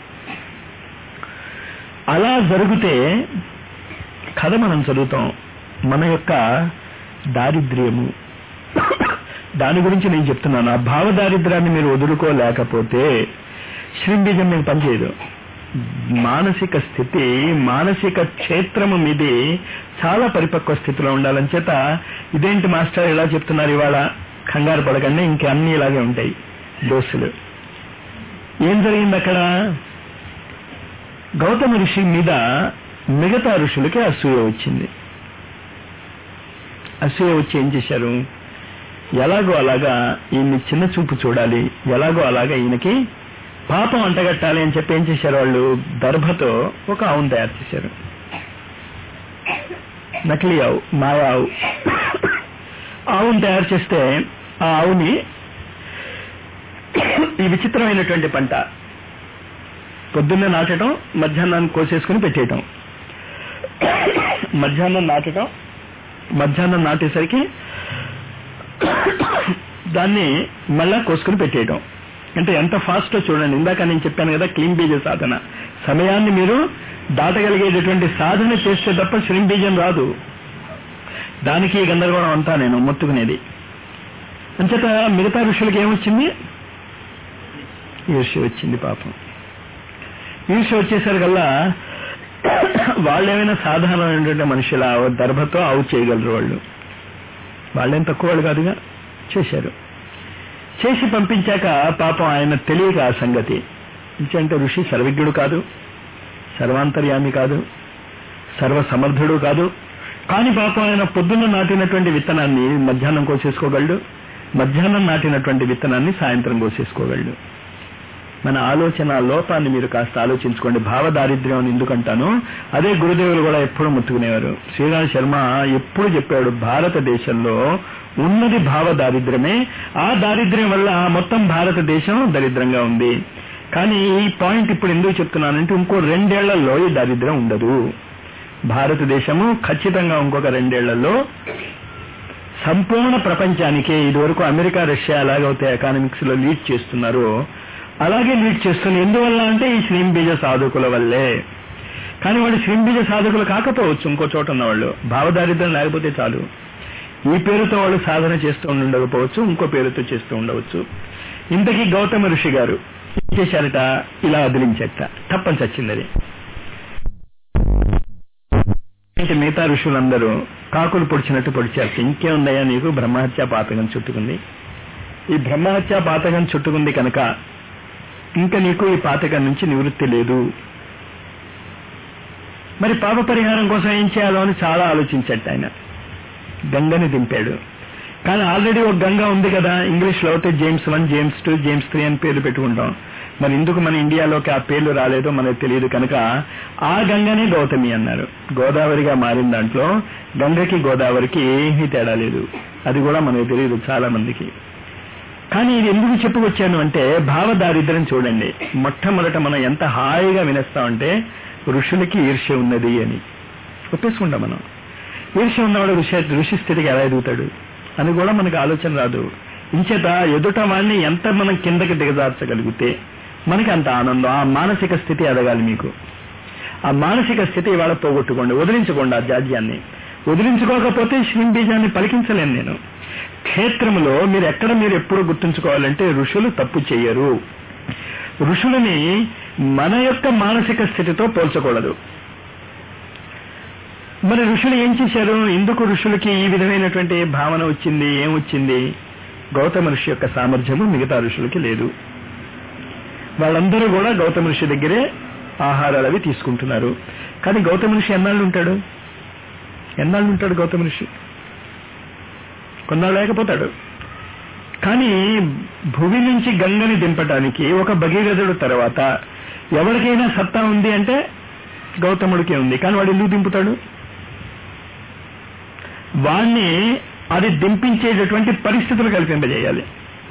అలా జరిగితే కథ మనం చదువుతాం మన యొక్క దారిద్ర్యము దాని గురించి నేను చెప్తున్నాను ఆ భావ దారిద్ర్యాన్ని మీరు వదులుకోలేకపోతే శ్రీంబీజం మీకు పనిచేయదు మానసిక స్థితి మానసిక క్షేత్రము మీది చాలా పరిపక్వ స్థితిలో ఉండాలని చేత ఇదేంటి మాస్టర్ ఇలా చెప్తున్నారు ఇవాళ కంగారు పడకండి ఇంకా అన్ని ఇలాగే ఉంటాయి డోసులు ఏం జరిగింది అక్కడ గౌతమ ఋషి మీద మిగతా ఋషులకి అసూయ వచ్చింది అసూయ వచ్చి ఏం చేశారు ఎలాగో అలాగా ఈయన్ని చిన్న చూపు చూడాలి ఎలాగో అలాగా ఈయనకి పాపం అంటగట్టాలి అని చెప్పి ఏం చేశారు వాళ్ళు దర్భతో ఒక ఆవును తయారు చేశారు నకిలీ ఆవు మాయా ఆవు ఆవును తయారు చేస్తే ఆ ఆవుని ఈ విచిత్రమైనటువంటి పంట పొద్దున్నే నాటడం మధ్యాహ్నాన్ని కోసేసుకుని పెట్టేయటం మధ్యాహ్నం నాటడం మధ్యాహ్నం నాటేసరికి దాన్ని మళ్ళా కోసుకుని పెట్టేయటం అంటే ఎంత ఫాస్ట్ చూడండి ఇందాక నేను చెప్పాను కదా క్లీన్ బీజ సాధన సమయాన్ని మీరు దాటగలిగేటటువంటి సాధన చేస్తే తప్ప శ్రీం బీజం రాదు దానికి ఈ గందరగోళం అంతా నేను మొత్తుకునేది అంచేత మిగతా ఋషులకి ఏమొచ్చింది ఈర్ష్య వచ్చింది పాపం ఈర్ష్య వచ్చేసరికల్లా వాళ్ళేమైనా సాధారణమైనటువంటి మనుషుల దర్భతో ఆవు చేయగలరు వాళ్ళు వాళ్ళేం తక్కువ వాళ్ళు కాదుగా చేశారు చేసి పంపించాక పాపం ఆయన తెలియక ఆ సంగతి అంటే ఋషి సర్వజ్ఞుడు కాదు సర్వాంతర్యామి కాదు సర్వ సమర్థుడు కాదు కానీ పాపం ఆయన పొద్దున్న నాటినటువంటి విత్తనాన్ని మధ్యాహ్నం కోసేసుకోగలడు మధ్యాహ్నం నాటినటువంటి విత్తనాన్ని సాయంత్రం కోసేసుకోగలడు మన ఆలోచన లోపాన్ని మీరు కాస్త ఆలోచించుకోండి భావ దారిద్ర్యం అని ఎందుకంటాను అదే గురుదేవులు కూడా ఎప్పుడు ముట్టుకునేవారు శ్రీరామ్ శర్మ ఎప్పుడు చెప్పాడు భారతదేశంలో ఉన్నది భావ దారిద్ర్యమే ఆ దారిద్ర్యం వల్ల మొత్తం భారతదేశం దరిద్రంగా ఉంది కానీ ఈ పాయింట్ ఇప్పుడు ఎందుకు చెప్తున్నానంటే ఇంకో రెండేళ్లలో ఈ దారిద్ర్యం ఉండదు భారతదేశము ఖచ్చితంగా ఇంకొక రెండేళ్లలో సంపూర్ణ ప్రపంచానికే ఇదివరకు అమెరికా రష్యా ఎలాగైతే ఎకానమిక్స్ లో లీడ్ చేస్తున్నారో అలాగే లీడ్ చేస్తుంది ఎందువల్ల అంటే ఈ శ్రీంబీజ సాధకుల వల్లే కానీ వాళ్ళు శ్రీంబీజ సాధకులు కాకపోవచ్చు ఇంకో చోట ఉన్నవాళ్ళు భావదారిద్ర్యం లేకపోతే చాలు ఈ పేరుతో వాళ్ళు సాధన చేస్తూ ఉండకపోవచ్చు ఇంకో పేరుతో చేస్తూ ఉండవచ్చు ఇంతకీ గౌతమ ఋషి గారు ఏం చేశారట ఇలా వదిలించట తప్పని చచ్చింది అది అంటే మిగతా ఋషులందరూ కాకులు పొడిచినట్టు పొడిచారు ఇంకేముందయ్యా నీకు బ్రహ్మహత్య పాతకం చుట్టుకుంది ఈ బ్రహ్మహత్య పాతకం చుట్టుకుంది కనుక ఇంకా నీకు ఈ పాతకం నుంచి నివృత్తి లేదు మరి పాప పరిహారం కోసం ఏం చేయాలో అని చాలా ఆలోచించట ఆయన గంగని దింపాడు కానీ ఆల్రెడీ ఒక గంగ ఉంది కదా ఇంగ్లీష్ లో అయితే James one James two James three అని పేర్లు పెట్టుకుంటాం మరి ఎందుకు మన ఇండియాలోకి ఆ పేర్లు రాలేదో మనకు తెలియదు కనుక ఆ గంగనే గౌతమి అన్నారు గోదావరిగా మారిన దాంట్లో గంగకి గోదావరికి ఏమీ తేడా లేదు అది కూడా మనకు తెలియదు చాలా మందికి కానీ ఇది ఎందుకు చెప్పుకొచ్చాను అంటే భావ దారిద్ర్యం చూడండి మొట్టమొదట మనం ఎంత హాయిగా వినేస్తామంటే ఋషులకి ఈర్ష్య ఉన్నది అని ఒప్పేసుకుంటాం మనం ఈర్ష్య ఉన్నవాడు ఋషి ఋషి స్థితికి ఎలా ఎదుగుతాడు అని కూడా మనకు ఆలోచన రాదు ఇంచేత ఎదుట వాడిని ఎంత మనం కిందకి దిగజార్చగలిగితే మనకి అంత ఆనందం ఆ మానసిక స్థితి ఎదగాలి మీకు ఆ మానసిక స్థితి ఇవాళ పోగొట్టుకోండి వదిలించుకోండి ఆ జాడ్యాన్ని వదిలించుకోకపోతే శ్రీంబీజాన్ని పలికించలేను నేను క్షేత్రములో మీరు ఎక్కడ మీరు ఎప్పుడు గుర్తుంచుకోవాలంటే ఋషులు తప్పు చెయ్యరు ఋషులని మన యొక్క మానసిక స్థితితో పోల్చకూడదు మరి ఋషులు ఏం చేశారు ఎందుకు ఋషులకి ఈ విధమైనటువంటి భావన వచ్చింది ఏం వచ్చింది గౌతమ ఋషి యొక్క సామర్థ్యము మిగతా ఋషులకి లేదు వాళ్ళందరూ కూడా గౌతమ ఋషి దగ్గరే ఆహారాలు అవి తీసుకుంటున్నారు కానీ గౌతమ ఋషి ఎన్నాళ్ళు ఉంటాడు ఎన్నాళ్ళు ఉంటాడు గౌతమ ఋషి కొన్నాళ్ళు లేకపోతాడు కానీ భూమి నుంచి గంగని దింపటానికి ఒక భగీరథుడు తర్వాత ఎవరికైనా సత్తా ఉంది అంటే గౌతముడికే ఉంది కానీ వాడు ఎందుకు దింపుతాడు వాణ్ణి అది దింపించేటటువంటి పరిస్థితులు కల్పింపజేయాలి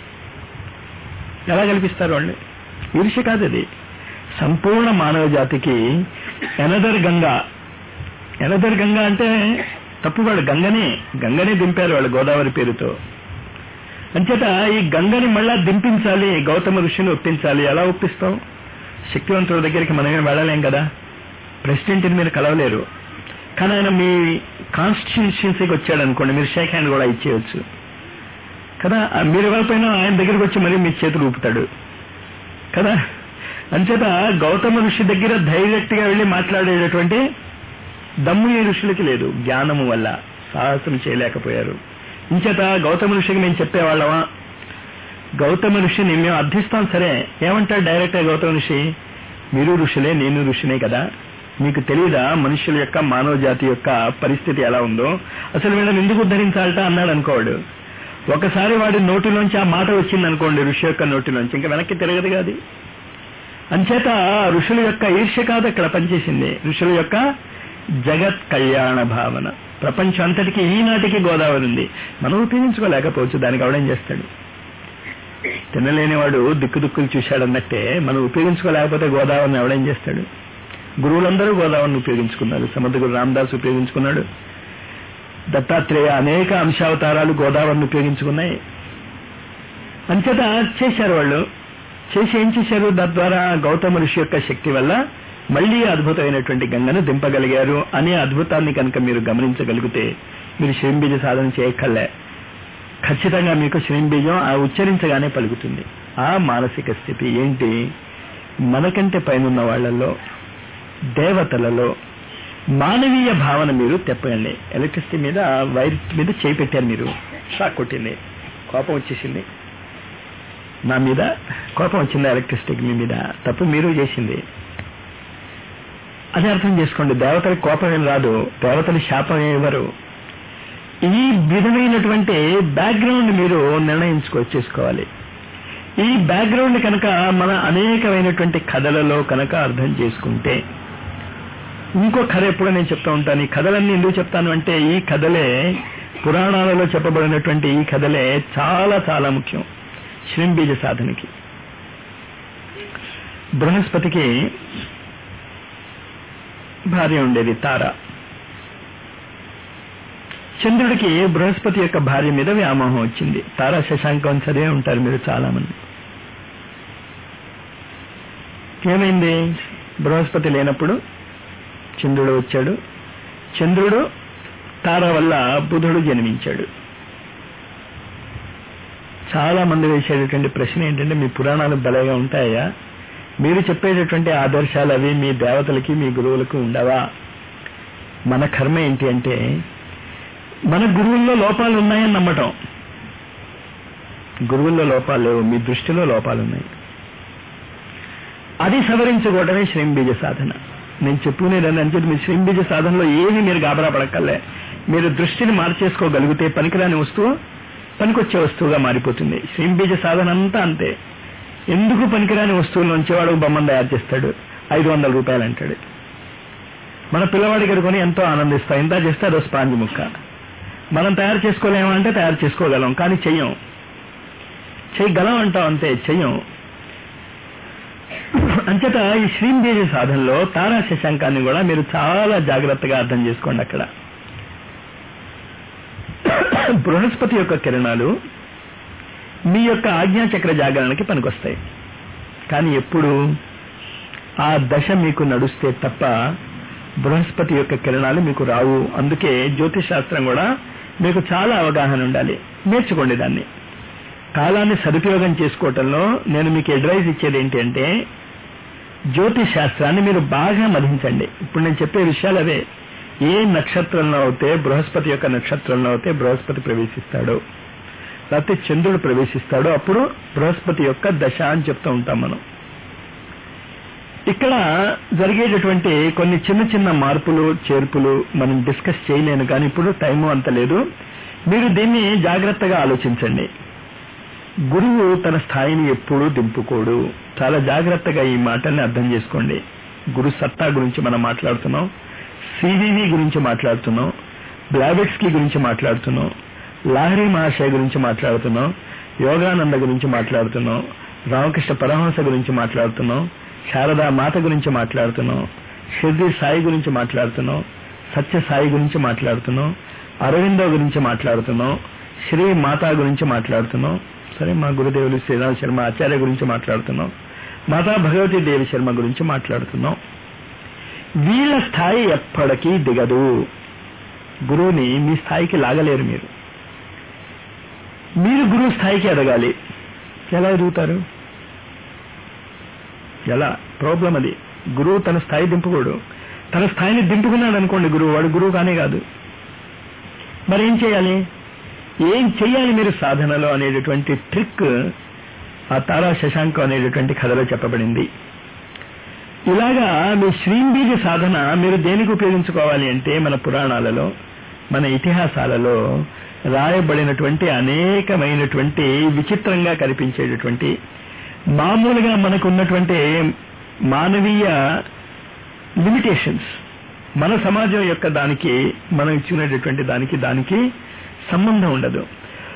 ఎలా కల్పిస్తారు వాళ్ళు ఈర్ష్య కాదు అది సంపూర్ణ మానవ జాతికి ఎనదర్ గంగా ఎనదర్ గంగా అంటే తప్పు వాళ్ళు గంగనే గంగనే దింపారు వాళ్ళు గోదావరి పేరుతో అంచేత ఈ గంగని మళ్ళా దింపించాలి గౌతమ ఋషిని ఒప్పించాలి ఎలా ఒప్పిస్తాం శక్తివంతుల దగ్గరికి మనమే వెళ్ళలేం కదా ప్రెసిడెంట్ని మీరు కలవలేరు కానీ ఆయన మీ కాన్స్టిట్యూన్సీకి వచ్చాడు అనుకోండి మీరు షేక్ హ్యాండ్ కూడా ఇచ్చేయచ్చు కదా ఆ మీరు ఎవరిపైన ఆయన దగ్గరికి వచ్చి మరీ మీ చేతులు ఊపుతాడు కదా అంచేత గౌతమ ఋషి దగ్గర డైరెక్ట్ గా వెళ్ళి మాట్లాడేటటువంటి దమ్ము ఈ ఋషులకి లేదు జ్ఞానము వల్ల సాహసం చేయలేకపోయారు ఇంచేత గౌతమ ఋషికి మేము చెప్పేవాళ్ళమా గౌతమ ఋషిని మేము అర్థిస్తాం సరే ఏమంటాడు డైరెక్ట్ గా గౌతమ ఋషి మీరు ఋషులే నేను ఋషినే కదా మీకు తెలియదా మనుషుల యొక్క మానవ జాతి యొక్క పరిస్థితి ఎలా ఉందో అసలు వీళ్ళని ఎందుకు ఉద్ధరించాలట అన్నాడు అనుకోవాడు ఒకసారి వాడి నోటిలోంచి ఆ మాట వచ్చింది అనుకోండి ఋషి యొక్క నోటిలోంచి ఇంకా వెనక్కి తిరగదు కాదు అంచేత ఋషుల యొక్క ఈర్ష్య కాదు అక్కడ పనిచేసింది ఋషుల యొక్క జగత్ కళ్యాణ భావన ప్రపంచం అంతటికి ఈనాటికి గోదావరి ఉంది మనం ఉపయోగించుకోలేకపోవచ్చు దానికి అవడం చేస్తాడు తినలేనివాడు దిక్కు దిక్కులు చూశాడన్నట్టే మనం ఉపయోగించుకోలేకపోతే గోదావరిని ఎవడేం చేస్తాడు గురువులందరూ గోదావరిని ఉపయోగించుకున్నారు సమర్థగురు రామదాస్ ఉపయోగించుకున్నాడు దత్తాత్రేయ అనేక అంశావతారాలు గోదావరిని ఉపయోగించుకున్నాయి అంచేత చేశారు వాళ్ళు చేసి ఏం చేశారు తద్వారా గౌతమ ఋషి యొక్క శక్తి వల్ల మళ్లీ అద్భుతమైనటువంటి గంగను దింపగలిగారు అనే అద్భుతాన్ని కనుక మీరు గమనించగలిగితే మీరు శ్రీంబీజ సాధన చేయక్కర్లే ఖచ్చితంగా మీకు శ్రీంబీజం ఆ ఉచ్చరించగానే పలుకుతుంది ఆ మానసిక స్థితి ఏంటి మనకంటే పైనున్న వాళ్ళలో దేవతలలో మానవీయ భావన మీరు తెప్పండి ఎలక్ట్రిసిటీ మీద వైర్ మీద చేయి పెట్టారు మీరు షాక్ కొట్టింది కోపం వచ్చేసింది నా మీద కోపం వచ్చింది ఎలక్ట్రిసిటీకి మీ మీద తప్పు మీరు చేసింది అది అర్థం చేసుకోండి దేవతల కోపం ఏం రాదు దేవతల శాపం ఏం ఇవ్వరు ఈ విధమైనటువంటి బ్యాక్గ్రౌండ్ మీరు నిర్ణయించుకో చేసుకోవాలి ఈ బ్యాక్గ్రౌండ్ కనుక మన అనేకమైనటువంటి కథలలో కనుక అర్థం చేసుకుంటే ఇంకో కథ ఎప్పుడో నేను చెప్తా ఉంటాను ఈ కథలన్నీ ఎందుకు చెప్తాను అంటే ఈ కథలే పురాణాలలో చెప్పబడినటువంటి ఈ కథలే చాలా చాలా ముఖ్యం శ్రీంబీజ సాధనకి బృహస్పతికి భార్య ఉండేది తార చంద్రుడికి బృహస్పతి యొక్క భార్య మీద వ్యామోహం వచ్చింది తారా శశాంకం చదివే ఉంటారు మీరు చాలా మంది ఏమైంది బృహస్పతి లేనప్పుడు చంద్రుడు వచ్చాడు చంద్రుడు తార వల్ల బుధుడు జన్మించాడు చాలా మంది వేసేటటువంటి ప్రశ్న ఏంటంటే మీ పురాణాలు బలంగా ఉంటాయా మీరు చెప్పేటటువంటి ఆదర్శాలు అవి మీ దేవతలకి మీ గురువులకు ఉండవా మన కర్మ ఏంటి అంటే మన గురువుల్లో లోపాలు ఉన్నాయని నమ్మటం గురువుల్లో లోపాలు లేవు మీ దృష్టిలో లోపాలు ఉన్నాయి అది సవరించుకోవడమే శ్రీంబీజ సాధన నేను చెప్పుకునేది అంటే మీ శ్రీంబీజ సాధనలో ఏమి మీరు గాబరా పడక్కర్లే మీరు దృష్టిని మార్చేసుకోగలిగితే పనికిరాని వస్తువు పనికొచ్చే వస్తువుగా మారిపోతుంది శ్రీంబీజ సాధన అంతా అంతే ఎందుకు పనికిరాని వస్తువుల నుంచి వాడు బొమ్మను తయారు చేస్తాడు ఐదు వందల రూపాయలు అంటాడు మన పిల్లవాడి కడుకొని ఎంతో ఆనందిస్తాం ఇంత చేస్తే అదో స్పాంజ్ ముక్క మనం తయారు చేసుకోలేమంటే తయారు చేసుకోగలం కానీ చెయ్యం చేయగలం అంటాం అంతే చెయ్యం అంచేత ఈ శ్రీంబీజ సాధనలో తారా శశాంకాన్ని కూడా మీరు చాలా జాగ్రత్తగా అర్థం చేసుకోండి అక్కడ బృహస్పతి యొక్క కిరణాలు మీ యొక్క ఆజ్ఞాచక్ర జాగరణకి పనికొస్తాయి కానీ ఎప్పుడు ఆ దశ మీకు నడుస్తే తప్ప బృహస్పతి యొక్క కిరణాలు మీకు రావు అందుకే జ్యోతిష్ శాస్త్రం కూడా మీకు చాలా అవగాహన ఉండాలి నేర్చుకోండి దాన్ని కాలాన్ని సదుపయోగం చేసుకోవటంలో నేను మీకు అడ్వైజ్ ఇచ్చేది ఏంటి అంటే జ్యోతిష్ శాస్త్రాన్ని మీరు బాగా మధించండి ఇప్పుడు నేను చెప్పే విషయాలు అవే ఏ నక్షత్రంలో అయితే బృహస్పతి యొక్క నక్షత్రంలో అయితే బృహస్పతి ప్రవేశిస్తాడో లేకపోతే చంద్రుడు ప్రవేశిస్తాడో అప్పుడు బృహస్పతి యొక్క దశ అని చెప్తూ ఉంటాం మనం ఇక్కడ జరిగేటటువంటి కొన్ని చిన్న చిన్న మార్పులు చేర్పులు మనం డిస్కస్ చేయలేను కానీ ఇప్పుడు టైము అంత లేదు మీరు దీన్ని జాగ్రత్తగా ఆలోచించండి గురువు తన స్థాయిని ఎప్పుడూ దింపుకోడు చాలా జాగ్రత్తగా ఈ మాటల్ని అర్థం చేసుకోండి గురు సత్తా గురించి మనం మాట్లాడుతున్నాం సివివి గురించి మాట్లాడుతున్నాం బ్లాబెట్స్కి గురించి మాట్లాడుతున్నాం లాహరి మహాశయ గురించి మాట్లాడుతున్నాం యోగానంద గురించి మాట్లాడుతున్నాం రామకృష్ణ పరమహంస గురించి మాట్లాడుతున్నాం శారదా మాత గురించి మాట్లాడుతున్నాం షిర్ది సాయి గురించి మాట్లాడుతున్నాం సత్య సాయి గురించి మాట్లాడుతున్నాం అరవిందో గురించి మాట్లాడుతున్నాం శ్రీ మాతా గురించి మాట్లాడుతున్నాం సరే మా గురుదేవులు శ్రీరామ్ శర్మ ఆచార్య గురించి మాట్లాడుతున్నాం మాతా భగవతి దేవి శర్మ గురించి మాట్లాడుతున్నాం వీళ్ళ స్థాయి ఎప్పటికీ దిగదు గురువుని మీ స్థాయికి లాగలేరు మీరు మీరు గురువు స్థాయికి ఎదగాలి ఎలా ఎదుగుతారు ఎలా ప్రాబ్లం అది గురువు తన స్థాయి దింపుకోడు తన స్థాయిని దింపుకున్నాడు అనుకోండి గురువు వాడు గురువు కానే కాదు మరి ఏం చేయాలి ఏం చెయ్యాలి మీరు సాధనలో అనేటటువంటి ట్రిక్ ఆ తారా శశాంకం అనేటటువంటి కథలో చెప్పబడింది ఇలాగా మీ శ్రీంబీజ సాధన మీరు దేనికి ఉపయోగించుకోవాలి అంటే మన పురాణాలలో మన ఇతిహాసాలలో రాయబడినటువంటి అనేకమైనటువంటి విచిత్రంగా కనిపించేటటువంటి మామూలుగా మనకు ఉన్నటువంటి మానవీయ లిమిటేషన్స్ మన సమాజం యొక్క దానికి మనం ఇచ్చినటువంటి దానికి దానికి సంబంధం ఉండదు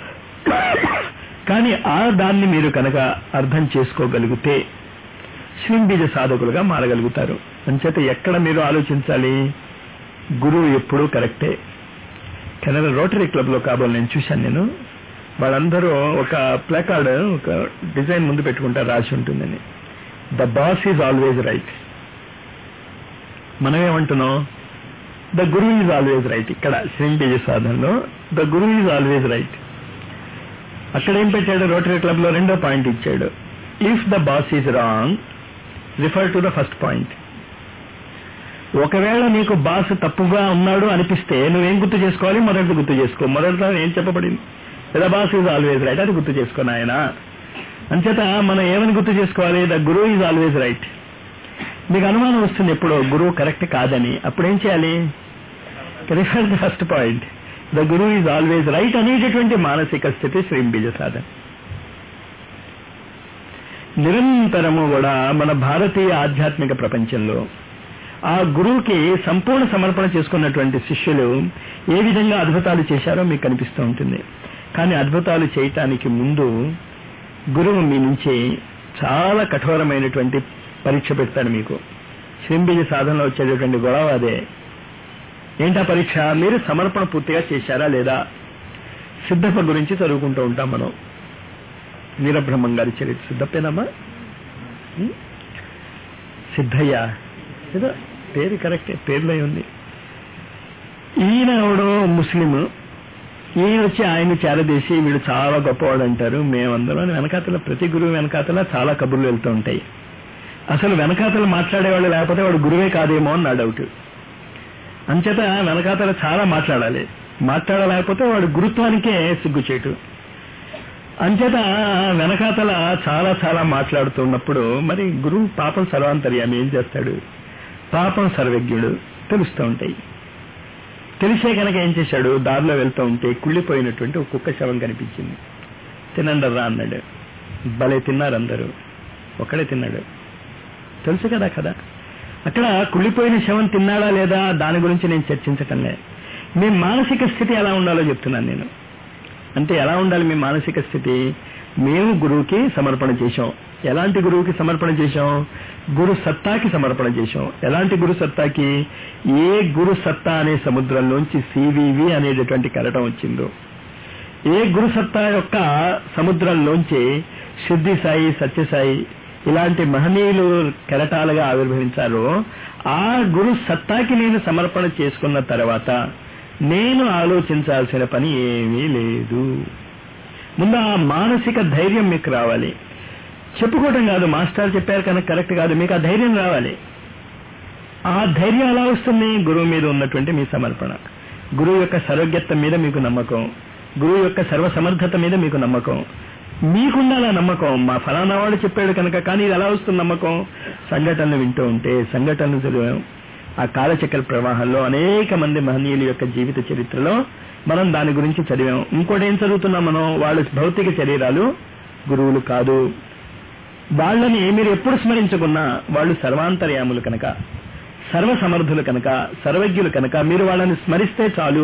కానీ ఆ దాన్ని మీరు కనుక అర్థం చేసుకోగలిగితే శ్రీంబీజ సాధకులుగా మారగలుగుతారు అంచేత ఎక్కడ మీరు ఆలోచించాలి గురువు ఎప్పుడూ కరెక్టే కెనడా రోటరీ క్లబ్ లో కాబోలు నేను చూశాను నేను వాళ్ళందరూ ఒక ప్లకార్డ్ ఒక డిజైన్ ముందు పెట్టుకుంటారు రాసి ఉంటుందని the boss is always right మనమేమంటున్నాం the guru is always right ఇక్కడ శ్రీంబీజ సాధనలో the guru is always right అక్కడ ఏం పెట్టాడు రోటరీ క్లబ్ లో రెండో పాయింట్ ఇచ్చాడు if the boss is wrong refer to the first point ఒకవేళ నీకు బాస్ తప్పుగా ఉన్నాడు అనిపిస్తే నువ్వేం గుర్తు చేసుకోవాలి మొదటిది గుర్తు చేసుకో మొదటిలో ఏం చెప్పబడింది the boss is always right అది గుర్తు చేసుకో నాయన అంచేత మనం ఏమని గుర్తు చేసుకోవాలి the guru is always right మీకు అనుమానం వస్తుంది ఎప్పుడో గురువు కరెక్ట్ కాదని అప్పుడు ఏం చేయాలి refer the first point the guru is always right అనేటటువంటి మానసిక స్థితి శ్రీంబీజ సాధన నిరంతరము కూడా మన భారతీయ ఆధ్యాత్మిక ప్రపంచంలో ఆ గురువుకి సంపూర్ణ సమర్పణ చేసుకున్నటువంటి శిష్యులు ఏ విధంగా అద్భుతాలు చేశారో మీకు కనిపిస్తూ ఉంటుంది కానీ అద్భుతాలు చేయటానికి ముందు గురువు మీ నుంచి చాలా కఠోరమైనటువంటి పరీక్ష పెడతాడు మీకు శ్రీంబీజ సాధనలో వచ్చేటటువంటి గొడవ అదే ఏంటా పరీక్ష మీరు సమర్పణ పూర్తిగా చేశారా లేదా సిద్ధప్ప గురించి చదువుకుంటూ ఉంటాం మనం వీరబ్రహ్మం గారి చరిత్ర సిద్ధప్పేనమ్మా ఉం? సిద్ధయ్య ఏదో పేరు కరెక్టే పేరులో ఉంది ఈయన ఎవడో ముస్లిం ఈయన వచ్చి ఆయన చేరదీసి వీడు చాలా గొప్పవాడు అంటారు మేమందరం వెనకాతల ప్రతి గురువు వెనకాతల చాలా కబుర్లు వెళ్తూ ఉంటాయి అసలు వెనకాతలు మాట్లాడేవాళ్ళు లేకపోతే వాడు గురువే కాదేమో అని నా డౌట్ అంచేత వెనకాతల చాలా మాట్లాడాలి మాట్లాడలేకపోతే వాడు గురుత్వానికే సిగ్గుచేటు అంచేత వెనకాతల చాలా చాలా మాట్లాడుతున్నప్పుడు మరి గురువు పాపం సర్వాంతర్యామి ఏం చేస్తాడు పాపం సర్వజ్ఞుడు తెలుస్తూ ఉంటాయి తెలిసే కనుక ఏం చేశాడు దారిలో వెళ్తూ ఉంటే కుళ్ళిపోయినటువంటి ఒక కుక్క శవం కనిపించింది తినండర్రా అన్నాడు భలే తిన్నారు అందరూ ఒక్కడే తిన్నాడు తెలుసు కదా కదా అక్కడ కుళ్ళిపోయిన శవం తిన్నాడా లేదా దాని గురించి నేను చర్చించటంలే మీ మానసిక స్థితి ఎలా ఉండాలో చెప్తున్నాను నేను అంటే ఎలా ఉండాలి మీ మానసిక స్థితి మేము గురువుకి సమర్పణ చేశాం ఎలాంటి గురువుకి సమర్పణ చేశాం గురు సత్తాకి సమర్పణ చేశాం ఎలాంటి గురు సత్తాకి ఏ గురు సత్తా అనే సముద్రంలోంచి సివివి అనేటటువంటి కెరటం వచ్చిందో ఏ గురు సత్తా యొక్క సముద్రంలోంచి సిద్ధి సాయి సత్యసాయి ఇలాంటి మహనీయులు కెరటాలుగా ఆవిర్భవించారో ఆ గురు సత్తాకి నేను సమర్పణ చేసుకున్న తర్వాత నేను ఆలోచించాల్సిన పని ఏమీ లేదు ముందు ఆ మానసిక ధైర్యం మీకు రావాలి చెప్పుకోవటం కాదు మాస్టర్ చెప్పారు కనుక కరెక్ట్ కాదు మీకు ఆ ధైర్యం రావాలి ఆ ధైర్యం ఎలా వస్తుంది గురువు మీద ఉన్నటువంటి మీ సమర్పణ గురువు యొక్క సర్వజ్ఞత్వం మీద మీకు నమ్మకం గురువు యొక్క సర్వసమర్థత మీద మీకు నమ్మకం మీకుండాల నమ్మకం మా ఫలానా వాడు చెప్పాడు కనుక కానీ ఇది ఎలా వస్తుంది నమ్మకం సంఘటనలు వింటూ ఉంటే సంఘటనలు చదివాం ఆ కాలచక్ర ప్రవాహంలో అనేక మంది మహనీయుల యొక్క జీవిత చరిత్రలో మనం దాని గురించి చదివాం ఇంకోటి ఏం చదువుతున్నాం మనం వాళ్ళ భౌతిక శరీరాలు గురువులు కాదు వాళ్ళని మీరు ఎప్పుడు స్మరించుకున్నా వాళ్ళు సర్వాంతర్యాములు కనుక సర్వసమర్థులు కనుక సర్వజ్ఞులు కనుక మీరు వాళ్ళని స్మరిస్తే చాలు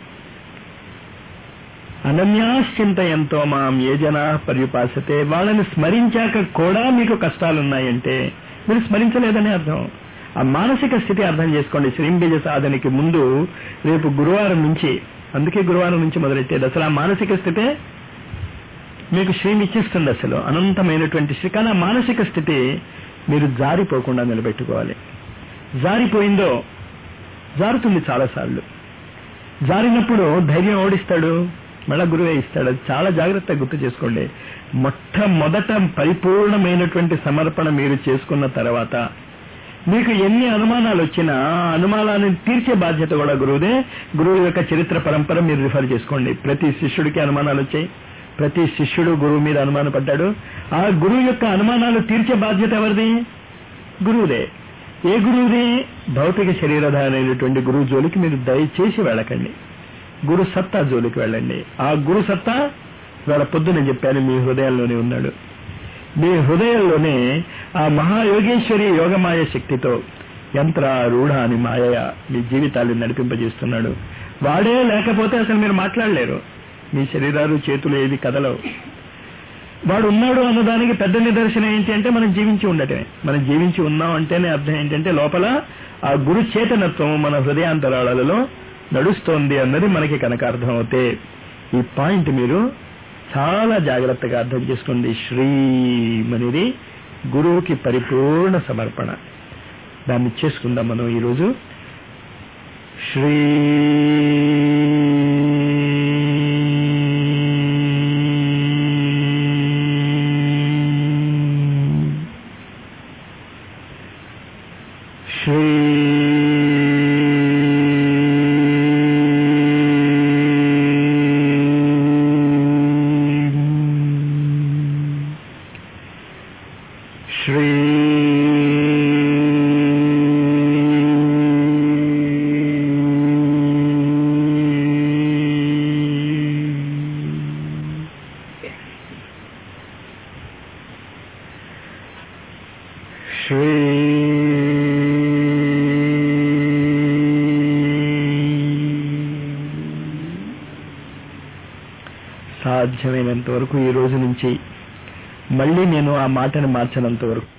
అనన్యాశ్చింతయంతో మాం ఏ జనా పర్యుపాసతే వాళ్ళని స్మరించాక కూడా మీకు కష్టాలున్నాయంటే మీరు స్మరించలేదని అర్థం ఆ మానసిక స్థితి అర్థం చేసుకోండి శ్రీంబీజ సాధనకి ముందు రేపు గురువారం నుంచి అందుకే గురువారం నుంచి మొదలెట్టేది అసలు ఆ మానసిక స్థితే మీకు శ్రీం ఇచ్చేస్తుంది అసలు అనంతమైనటువంటి శ్రీ కానీ ఆ మానసిక స్థితి మీరు జారిపోకుండా నిలబెట్టుకోవాలి జారిపోయిందో జారుతుంది చాలాసార్లు జారినప్పుడు ధైర్యం ఓడిస్తాడు మళ్ళా గురువే ఇస్తాడు అది చాలా జాగ్రత్తగా గుర్తు చేసుకోండి మొట్టమొదట పరిపూర్ణమైనటువంటి సమర్పణ మీరు చేసుకున్న తర్వాత మీకు ఎన్ని అనుమానాలు వచ్చినా ఆ అనుమానాలను తీర్చే బాధ్యత కూడా గురువుదే గురువు యొక్క చరిత్ర పరంపర మీరు రిఫర్ చేసుకోండి ప్రతి శిష్యుడికి అనుమానాలు వచ్చాయి ప్రతి శిష్యుడు గురువు మీద అనుమాన పడ్డాడు ఆ గురువు యొక్క అనుమానాలు తీర్చే బాధ్యత ఎవరిది గురువుదే ఏ గురువుది భౌతిక శరీరధారైనటువంటి గురువు జోలికి మీరు దయచేసి వెళ్ళకండి గురు సత్తా జోలికి వెళ్ళండి ఆ గురు సత్తా ఇవాళ పొద్దున చెప్పాను మీ హృదయంలోనే ఉన్నాడు మీ హృదయంలోనే ఆ మహాయోగేశ్వరి యోగమాయ శక్తితో యంత్ర రూఢ అని మాయ మీ జీవితాన్ని నడిపింపజేస్తున్నాడు వాడే లేకపోతే అసలు మీరు మాట్లాడలేరు మీ శరీరాలు చేతులు ఏది కదలవు వాడు ఉన్నాడు అన్నదానికి పెద్ద నిదర్శనం ఏంటి అంటే మనం జీవించి ఉండటమే మనం జీవించి ఉన్నాం అంటేనే అర్థం ఏంటంటే లోపల ఆ గురు చేతనత్వం మన హృదయాంతరాలలో నడుస్తోంది అన్నది మనకి కనుక అర్థం అవుతే ఈ పాయింట్ మీరు చాలా జాగ్రత్తగా అర్థం చేసుకోండి శ్రీం అనేది గురువుకి పరిపూర్ణ సమర్పణ దాన్ని చేసుకుందాం మనం ఈరోజు శ్రీ శ్రీ శ్రీ శ్రీ సాధ్యమైనంత వరకు ఈ రోజు నుంచి మళ్ళీ నేను ఆ మాటను మార్చనంత వరకు